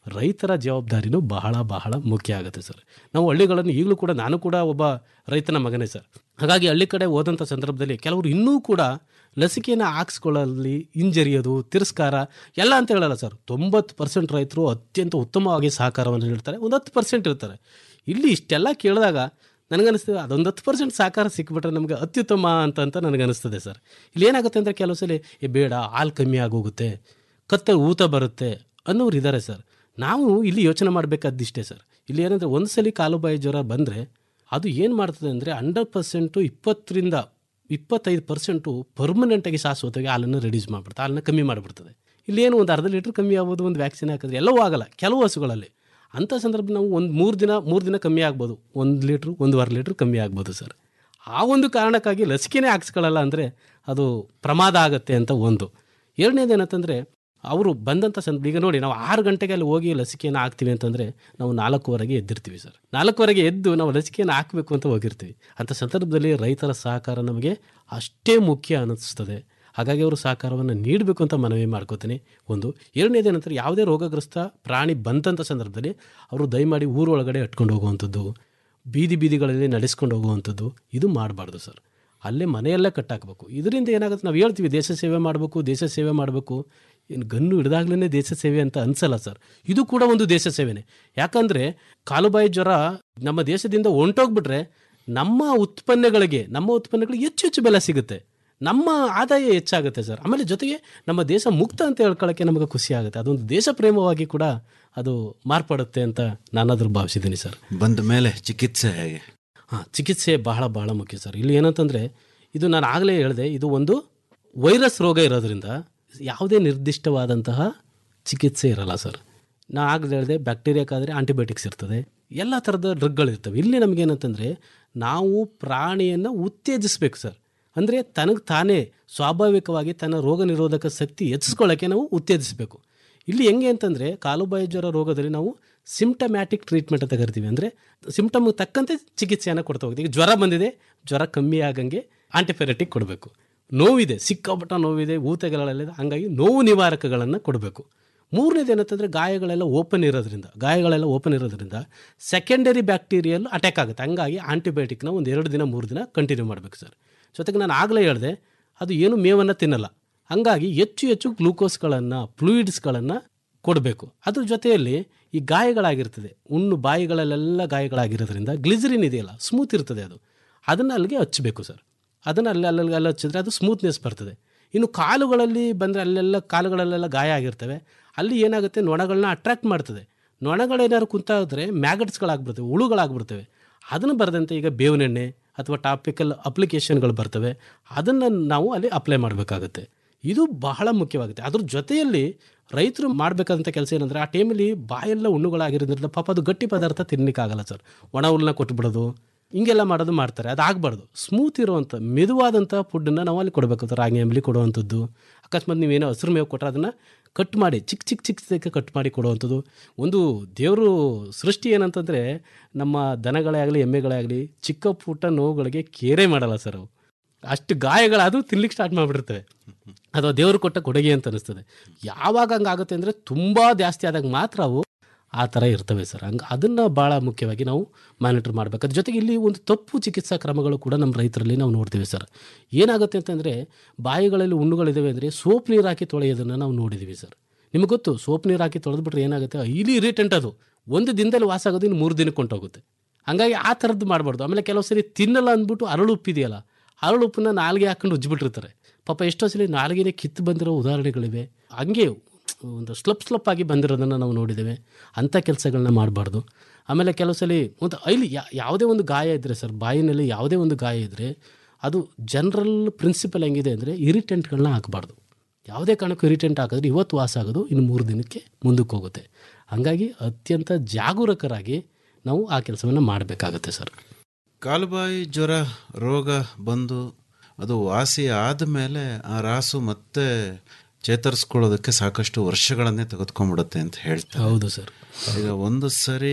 ರೈತರ ಜವಾಬ್ದಾರಿನೂ ಬಹಳ ಬಹಳ ಮುಖ್ಯ ಆಗುತ್ತೆ ಸರ್ ನಾವು ಹಳ್ಳಿಗಳನ್ನು ಈಗಲೂ ಕೂಡ ನಾನು ಕೂಡ ಒಬ್ಬ ರೈತನ ಮಗನೇ ಸರ್ ಹಾಗಾಗಿ ಹಳ್ಳಿ ಕಡೆ ಹೋದಂಥ ಸಂದರ್ಭದಲ್ಲಿ ಕೆಲವರು ಇನ್ನೂ ಕೂಡ ಲಸಿಕೆಯನ್ನು ಹಾಕ್ಸ್ಕೊಳ್ಳಲ್ಲಿ ಹಿಂಜರಿಯೋದು ತಿರಸ್ಕಾರ ಎಲ್ಲ ಅಂತ ಹೇಳಲ್ಲ ಸರ್ ತೊಂಬತ್ತು ಪರ್ಸೆಂಟ್ ರೈತರು ಅತ್ಯಂತ ಉತ್ತಮವಾಗಿ ಸಹಕಾರವನ್ನು ನೀಡ್ತಾರೆ ಒಂದು ಹತ್ತು ಪರ್ಸೆಂಟ್ ಇರ್ತಾರೆ ಇಲ್ಲಿ ಇಷ್ಟೆಲ್ಲ ಕೇಳಿದಾಗ ನನಗನ್ನಿಸ್ತದೆ ಅದೊಂದು ಹತ್ತು ಪರ್ಸೆಂಟ್ ಸಹಕಾರ ಸಿಕ್ಬಿಟ್ರೆ ನಮಗೆ ಅತ್ಯುತ್ತಮ ಅಂತ ಅಂತ ನನಗನ್ನಿಸ್ತದೆ ಸರ್ ಇಲ್ಲಿ ಏನಾಗುತ್ತೆ ಅಂದರೆ ಕೆಲವು ಸಲ ಏ ಬೇಡ ಹಾಲು ಕಮ್ಮಿ ಆಗೋಗುತ್ತೆ ಕತ್ತೆ ಊತ ಬರುತ್ತೆ ಅನ್ನೋರು ಇದ್ದಾರೆ ಸರ್ ನಾವು ಇಲ್ಲಿ ಯೋಚನೆ ಮಾಡಬೇಕಾದಿಷ್ಟೇ ಸರ್ ಇಲ್ಲಿ ಏನಂದರೆ ಒಂದು ಸಲ ಕಾಲುಬಾಯಿ ಜ್ವರ ಬಂದರೆ ಅದು ಏನು ಮಾಡ್ತದೆ ಅಂದರೆ ಹಂಡ್ರೆಡ್ ಪರ್ಸೆಂಟು ಇಪ್ಪತ್ತರಿಂದ ಇಪ್ಪತ್ತೈದು ಪರ್ಸೆಂಟು ಪರ್ಮನೆಂಟಾಗಿ ಶಾಶ್ವತವಾಗಿ ಹಾಲನ್ನು ರೆಡ್ಯೂಸ್ ಮಾಡಿಬಿಡ್ತದೆ ಹಾಲನ್ನು ಕಮ್ಮಿ ಮಾಡಿಬಿಡ್ತದೆ ಇಲ್ಲಿ ಏನು ಒಂದು ಅರ್ಧ ಲೀಟ್ರ್ ಕಮ್ಮಿ ಆಗ್ಬೋದು ಒಂದು ವ್ಯಾಕ್ಸಿನ್ ಹಾಕಿದ್ರೆ ಎಲ್ಲವೂ ಆಗಲ್ಲ ಕೆಲವು ಹಸುಗಳಲ್ಲಿ ಅಂಥ ಸಂದರ್ಭ ನಾವು ಒಂದು ಮೂರು ದಿನ ಮೂರು ದಿನ ಕಮ್ಮಿ ಆಗ್ಬೋದು ಒಂದು ಲೀಟ್ರು ಒಂದೂವರೆ ಲೀಟ್ರ್ ಕಮ್ಮಿ ಆಗ್ಬೋದು ಸರ್ ಆ ಒಂದು ಕಾರಣಕ್ಕಾಗಿ ಲಸಿಕೆನೇ ಹಾಕ್ಸ್ಕೊಳ್ಳಲ್ಲ ಅಂದರೆ ಅದು ಪ್ರಮಾದ ಆಗುತ್ತೆ ಅಂತ ಒಂದು ಎರಡನೇದು ಏನಂತಂದರೆ ಅವರು ಬಂದಂಥ ಸಂದರ್ಭ ಈಗ ನೋಡಿ ನಾವು ಆರು ಗಂಟೆಗೆ ಅಲ್ಲಿ ಹೋಗಿ ಲಸಿಕೆಯನ್ನು ಹಾಕ್ತೀವಿ ಅಂತಂದರೆ ನಾವು ನಾಲ್ಕೂವರೆಗೆ ಎದ್ದಿರ್ತೀವಿ ಸರ್ ನಾಲ್ಕೂವರೆಗೆ ಎದ್ದು ನಾವು ಲಸಿಕೆಯನ್ನು ಹಾಕಬೇಕು ಅಂತ ಹೋಗಿರ್ತೀವಿ ಅಂಥ ಸಂದರ್ಭದಲ್ಲಿ ರೈತರ ಸಹಕಾರ ನಮಗೆ ಅಷ್ಟೇ ಮುಖ್ಯ ಅನ್ನಿಸ್ತದೆ ಹಾಗಾಗಿ ಅವರು ಸಹಕಾರವನ್ನು ನೀಡಬೇಕು ಅಂತ ಮನವಿ ಮಾಡ್ಕೋತೀನಿ ಒಂದು ಎರಡನೇದು ಏನಂತಾರೆ ಯಾವುದೇ ರೋಗಗ್ರಸ್ತ ಪ್ರಾಣಿ ಬಂದಂಥ ಸಂದರ್ಭದಲ್ಲಿ ಅವರು ದಯಮಾಡಿ ಊರೊಳಗಡೆ ಇಟ್ಕೊಂಡು ಹೋಗುವಂಥದ್ದು ಬೀದಿ ಬೀದಿಗಳಲ್ಲಿ ನಡೆಸ್ಕೊಂಡು ಹೋಗುವಂಥದ್ದು ಇದು ಮಾಡಬಾರ್ದು ಸರ್ ಅಲ್ಲೇ ಮನೆಯಲ್ಲೇ ಕಟ್ಟಾಕಬೇಕು ಇದರಿಂದ ಏನಾಗುತ್ತೆ ನಾವು ಹೇಳ್ತೀವಿ ದೇಶ ಸೇವೆ ಮಾಡಬೇಕು ದೇಶ ಸೇವೆ ಮಾಡಬೇಕು ಏನು ಗನ್ನು ಹಿಡ್ದಾಗ್ಲೇ ದೇಶ ಸೇವೆ ಅಂತ ಅನ್ಸಲ್ಲ ಸರ್ ಇದು ಕೂಡ ಒಂದು ದೇಶ ಸೇವೆನೇ ಯಾಕಂದರೆ ಕಾಲುಬಾಯಿ ಜ್ವರ ನಮ್ಮ ದೇಶದಿಂದ ಹೊಂಟೋಗ್ಬಿಟ್ರೆ ನಮ್ಮ ಉತ್ಪನ್ನಗಳಿಗೆ ನಮ್ಮ ಉತ್ಪನ್ನಗಳಿಗೆ ಹೆಚ್ಚು ಹೆಚ್ಚು ಬೆಲೆ ಸಿಗುತ್ತೆ ನಮ್ಮ ಆದಾಯ ಹೆಚ್ಚಾಗುತ್ತೆ ಸರ್ ಆಮೇಲೆ ಜೊತೆಗೆ ನಮ್ಮ ದೇಶ ಮುಕ್ತ ಅಂತ ಹೇಳ್ಕೊಳ್ಳೋಕ್ಕೆ ನಮಗೆ ಖುಷಿ ಆಗುತ್ತೆ ಅದೊಂದು ದೇಶ ಪ್ರೇಮವಾಗಿ ಕೂಡ ಅದು ಮಾರ್ಪಡುತ್ತೆ ಅಂತ ನಾನಾದರೂ ಭಾವಿಸಿದ್ದೀನಿ ಸರ್ ಬಂದ ಮೇಲೆ ಚಿಕಿತ್ಸೆ ಹೇಗೆ ಹಾಂ ಚಿಕಿತ್ಸೆ ಬಹಳ ಬಹಳ ಮುಖ್ಯ ಸರ್ ಇಲ್ಲಿ ಏನಂತಂದರೆ ಇದು ನಾನು ಆಗಲೇ ಹೇಳಿದೆ ಇದು ಒಂದು ವೈರಸ್ ರೋಗ ಇರೋದ್ರಿಂದ ಯಾವುದೇ ನಿರ್ದಿಷ್ಟವಾದಂತಹ ಚಿಕಿತ್ಸೆ ಇರಲ್ಲ ಸರ್ ನಾ ಆಗಲೇ ಹೇಳಿದೆ ಬ್ಯಾಕ್ಟೀರಿಯಾಕ್ಕಾದರೆ ಆಂಟಿಬಯೋಟಿಕ್ಸ್ ಇರ್ತದೆ ಎಲ್ಲ ಥರದ ಡ್ರಗ್ಗಳಿರ್ತವೆ ಇಲ್ಲಿ ನಮಗೇನಂತಂದರೆ ನಾವು ಪ್ರಾಣಿಯನ್ನು ಉತ್ತೇಜಿಸ್ಬೇಕು ಸರ್ ಅಂದರೆ ತನಗೆ ತಾನೇ ಸ್ವಾಭಾವಿಕವಾಗಿ ತನ್ನ ರೋಗ ನಿರೋಧಕ ಶಕ್ತಿ ಹೆಚ್ಚಿಸ್ಕೊಳ್ಳೋಕ್ಕೆ ನಾವು ಉತ್ತೇಜಿಸಬೇಕು ಇಲ್ಲಿ ಹೆಂಗೆ ಅಂತಂದರೆ ಕಾಲುಬಾಯಿ ಜ್ವರ ರೋಗದಲ್ಲಿ ನಾವು ಸಿಂಪ್ಟಮ್ಯಾಟಿಕ್ ಟ್ರೀಟ್ಮೆಂಟ್ ಅಂತ ಕರಿತೀವಿ ಅಂದರೆ ಸಿಂಪ್ಟಮ್ಗೆ ತಕ್ಕಂತೆ ಚಿಕಿತ್ಸೆಯನ್ನು ಕೊಡ್ತಾ ಹೋಗ್ತೀವಿ ಈಗ ಜ್ವರ ಬಂದಿದೆ ಜ್ವರ ಕಮ್ಮಿ ಆಗಂಗೆ ಆಂಟಿಫೆರೆಟಿಕ್ ಕೊಡಬೇಕು ನೋವಿದೆ ಸಿಕ್ಕಾಪಟ್ಟ ನೋವಿದೆ ಊತಗಳಲ್ಲಿದೆ ಹಾಗಾಗಿ ನೋವು ನಿವಾರಕಗಳನ್ನು ಕೊಡಬೇಕು ಮೂರನೇದು ಏನಂತಂದರೆ ಗಾಯಗಳೆಲ್ಲ ಓಪನ್ ಇರೋದ್ರಿಂದ ಗಾಯಗಳೆಲ್ಲ ಓಪನ್ ಇರೋದ್ರಿಂದ ಸೆಕೆಂಡರಿ ಬ್ಯಾಕ್ಟೀರಿಯಲ್ ಅಟ್ಯಾಕ್ ಆಗುತ್ತೆ ಹಂಗಾಗಿ ಆಂಟಿಬಯೋಟಿಕ್ನ ಒಂದು ಎರಡು ದಿನ ಮೂರು ದಿನ ಕಂಟಿನ್ಯೂ ಮಾಡಬೇಕು ಸರ್ ಜೊತೆಗೆ ನಾನು ಆಗಲೇ ಹೇಳಿದೆ ಅದು ಏನು ಮೇವನ್ನು ತಿನ್ನಲ್ಲ ಹಂಗಾಗಿ ಹೆಚ್ಚು ಹೆಚ್ಚು ಗ್ಲೂಕೋಸ್ಗಳನ್ನು ಫ್ಲೂಯಿಡ್ಸ್ಗಳನ್ನು ಕೊಡಬೇಕು ಅದ್ರ ಜೊತೆಯಲ್ಲಿ ಈ ಗಾಯಗಳಾಗಿರ್ತದೆ ಹುಣ್ಣು ಬಾಯಿಗಳಲ್ಲೆಲ್ಲ ಗಾಯಗಳಾಗಿರೋದ್ರಿಂದ ಗ್ಲಿಸರಿನ್ ಇದೆಯಲ್ಲ ಸ್ಮೂತ್ ಇರ್ತದೆ ಅದು ಅದನ್ನು ಅಲ್ಲಿಗೆ ಹಚ್ಚಬೇಕು ಸರ್ ಅದನ್ನು ಅಲ್ಲಿ ಅಲ್ಲಲ್ಲಿ ಅಲ್ಲಿ ಹಚ್ಚಿದ್ರೆ ಅದು ಸ್ಮೂತ್ನೆಸ್ ಬರ್ತದೆ ಇನ್ನು ಕಾಲುಗಳಲ್ಲಿ ಬಂದರೆ ಅಲ್ಲೆಲ್ಲ ಕಾಲುಗಳಲ್ಲೆಲ್ಲ ಗಾಯ ಆಗಿರ್ತವೆ ಅಲ್ಲಿ ಏನಾಗುತ್ತೆ ನೊಣಗಳನ್ನ ಅಟ್ರಾಕ್ಟ್ ಮಾಡ್ತದೆ ನೊಣಗಳೇನಾದ್ರು ಕುಂತಾದ್ರೆ ಮ್ಯಾಗಟ್ಸ್ಗಳಾಗ್ಬಿಡ್ತವೆ ಹುಳುಗಳಾಗ್ಬಿಡ್ತವೆ ಅದನ್ನು ಬರದಂತೆ ಈಗ ಬೇವಿನೆಣ್ಣೆ ಅಥವಾ ಟಾಪಿಕಲ್ ಅಪ್ಲಿಕೇಶನ್ಗಳು ಬರ್ತವೆ ಅದನ್ನು ನಾವು ಅಲ್ಲಿ ಅಪ್ಲೈ ಮಾಡಬೇಕಾಗತ್ತೆ ಇದು ಬಹಳ ಮುಖ್ಯವಾಗುತ್ತೆ ಅದ್ರ ಜೊತೆಯಲ್ಲಿ ರೈತರು ಮಾಡಬೇಕಾದಂಥ ಕೆಲಸ ಏನಂದರೆ ಆ ಟೈಮಲ್ಲಿ ಬಾಯೆಲ್ಲ ಹುಣ್ಣುಗಳಾಗಿರೋದ್ರಿಂದ ಪಾಪ ಅದು ಗಟ್ಟಿ ಪದಾರ್ಥ ತಿನ್ನಲಿಕ್ಕಾಗಲ್ಲ ಸರ್ ಒಣ ಹುಲ್ಲನ್ನ ಕೊಟ್ಬಿಡೋದು ಹಿಂಗೆಲ್ಲ ಮಾಡೋದು ಮಾಡ್ತಾರೆ ಅದು ಆಗಬಾರ್ದು ಸ್ಮೂತ್ ಇರುವಂಥ ಮೆದುವಾದಂಥ ಫುಡ್ಡನ್ನು ನಾವು ಅಲ್ಲಿ ಕೊಡಬೇಕು ರಾಗಿ ಅಂಬಲಿ ಕೊಡುವಂಥದ್ದು ಅಕಸ್ಮಾತ್ ನೀವೇನೋ ಹಸಿರು ಮೇವು ಕೊಟ್ಟರೆ ಅದನ್ನು ಕಟ್ ಮಾಡಿ ಚಿಕ್ಕ ಚಿಕ್ಕ ಚಿಕ್ಕ ಚಿಕ್ಕ ಕಟ್ ಮಾಡಿ ಕೊಡುವಂಥದ್ದು ಒಂದು ದೇವರು ಸೃಷ್ಟಿ ಏನಂತಂದರೆ ನಮ್ಮ ದನಗಳೇ ಆಗಲಿ ಎಮ್ಮೆಗಳೇ ಆಗಲಿ ಚಿಕ್ಕ ಪುಟ್ಟ ನೋವುಗಳಿಗೆ ಕೇರೆ ಮಾಡಲ್ಲ ಸರ್ ಅವು ಅಷ್ಟು ಗಾಯಗಳಾದರೂ ತಿನ್ಲಿಕ್ಕೆ ಸ್ಟಾರ್ಟ್ ಮಾಡಿಬಿಡ್ತವೆ ಅಥವಾ ದೇವರು ಕೊಟ್ಟ ಕೊಡುಗೆ ಅಂತ ಅನಿಸ್ತದೆ ಯಾವಾಗ ಹಂಗಾಗುತ್ತೆ ಅಂದರೆ ತುಂಬ ಜಾಸ್ತಿ ಆದಾಗ ಮಾತ್ರ ಅವು ಆ ಥರ ಇರ್ತವೆ ಸರ್ ಹಂಗೆ ಅದನ್ನು ಭಾಳ ಮುಖ್ಯವಾಗಿ ನಾವು ಮಾನಿಟರ್ ಮಾಡಬೇಕು ಅದ್ರ ಜೊತೆಗೆ ಇಲ್ಲಿ ಒಂದು ತಪ್ಪು ಚಿಕಿತ್ಸಾ ಕ್ರಮಗಳು ಕೂಡ ನಮ್ಮ ರೈತರಲ್ಲಿ ನಾವು ನೋಡ್ತೀವಿ ಸರ್ ಏನಾಗುತ್ತೆ ಅಂತಂದರೆ ಬಾಯಿಗಳಲ್ಲಿ ಹುಣ್ಣುಗಳಿದ್ದಾವೆ ಅಂದರೆ ಸೋಪ್ ನೀರು ಹಾಕಿ ತೊಳೆಯೋದನ್ನು ನಾವು ನೋಡಿದ್ದೀವಿ ಸರ್ ನಿಮಗೆ ಗೊತ್ತು ಸೋಪ್ ನೀರು ಹಾಕಿ ತೊಳೆದ್ಬಿಟ್ರೆ ಏನಾಗುತ್ತೆ ಇಲ್ಲಿ ಇರಿಟೆಂಟ್ ಅದು ಒಂದು ದಿನದಲ್ಲಿ ವಾಸ ಆಗೋದು ಇನ್ನು ಮೂರು ದಿನಕ್ಕೆ ಹೊಂಟೋಗುತ್ತೆ ಹಂಗಾಗಿ ಆ ಥರದ್ದು ಮಾಡಬಾರ್ದು ಆಮೇಲೆ ಕೆಲವು ಸರಿ ತಿನ್ನಲ್ಲ ಅಂದ್ಬಿಟ್ಟು ಅರಳು ಉಪ್ಪಿದೆಯಲ್ಲ ಅರಳು ಉಪ್ಪನ್ನ ನಾಲ್ಗೆ ಹಾಕೊಂಡು ಉಜ್ಜಿಬಿಟ್ಟಿರ್ತಾರೆ ಪಾಪ ಎಷ್ಟೋ ಸಲ ನಾಲ್ಗೆನೇ ಕಿತ್ತು ಬಂದಿರೋ ಉದಾಹರಣೆಗಳಿವೆ ಹಂಗೆ ಒಂದು ಸ್ಲಪ್ ಸ್ಲಪ್ ಆಗಿ ಬಂದಿರೋದನ್ನು ನಾವು ನೋಡಿದ್ದೇವೆ ಅಂಥ ಕೆಲಸಗಳನ್ನ ಮಾಡಬಾರ್ದು ಆಮೇಲೆ ಕೆಲವು ಸಲ ಒಂದು ಐಲಿ ಯಾ- ಯಾವುದೇ ಒಂದು ಗಾಯ ಇದ್ದರೆ ಸರ್ ಬಾಯಿನಲ್ಲಿ ಯಾವುದೇ ಒಂದು ಗಾಯ ಇದ್ದರೆ ಅದು ಜನರಲ್ ಪ್ರಿನ್ಸಿಪಲ್ ಹೆಂಗಿದೆ ಅಂದರೆ ಇರಿಟೆಂಟ್ಗಳನ್ನ ಹಾಕಬಾರ್ದು ಯಾವುದೇ ಕಾರಣಕ್ಕೂ ಇರಿಟೆಂಟ್ ಹಾಕಿದ್ರೆ ಇವತ್ತು ವಾಸ ಆಗೋದು ಇನ್ನು ಮೂರು ದಿನಕ್ಕೆ ಮುಂದಕ್ಕೆ ಹೋಗುತ್ತೆ ಹಾಗಾಗಿ ಅತ್ಯಂತ ಜಾಗರೂಕರಾಗಿ ನಾವು ಆ ಕೆಲಸವನ್ನು ಮಾಡಬೇಕಾಗತ್ತೆ ಸರ್ ಕಾಲುಬಾಯಿ ಜ್ವರ ರೋಗ ಬಂದು ಅದು ವಾಸಿ ಆದಮೇಲೆ ಆ ರಾಸು ಮತ್ತೆ ಚೇತರಿಸ್ಕೊಳ್ಳೋದಕ್ಕೆ ಸಾಕಷ್ಟು ವರ್ಷಗಳನ್ನೇ ತೆಗೆದುಕೊಂಡ್ಬಿಡುತ್ತೆ ಅಂತ ಹೇಳ್ತಾರೆ ಹೌದು ಸರ್ ಈಗ ಒಂದು ಸರಿ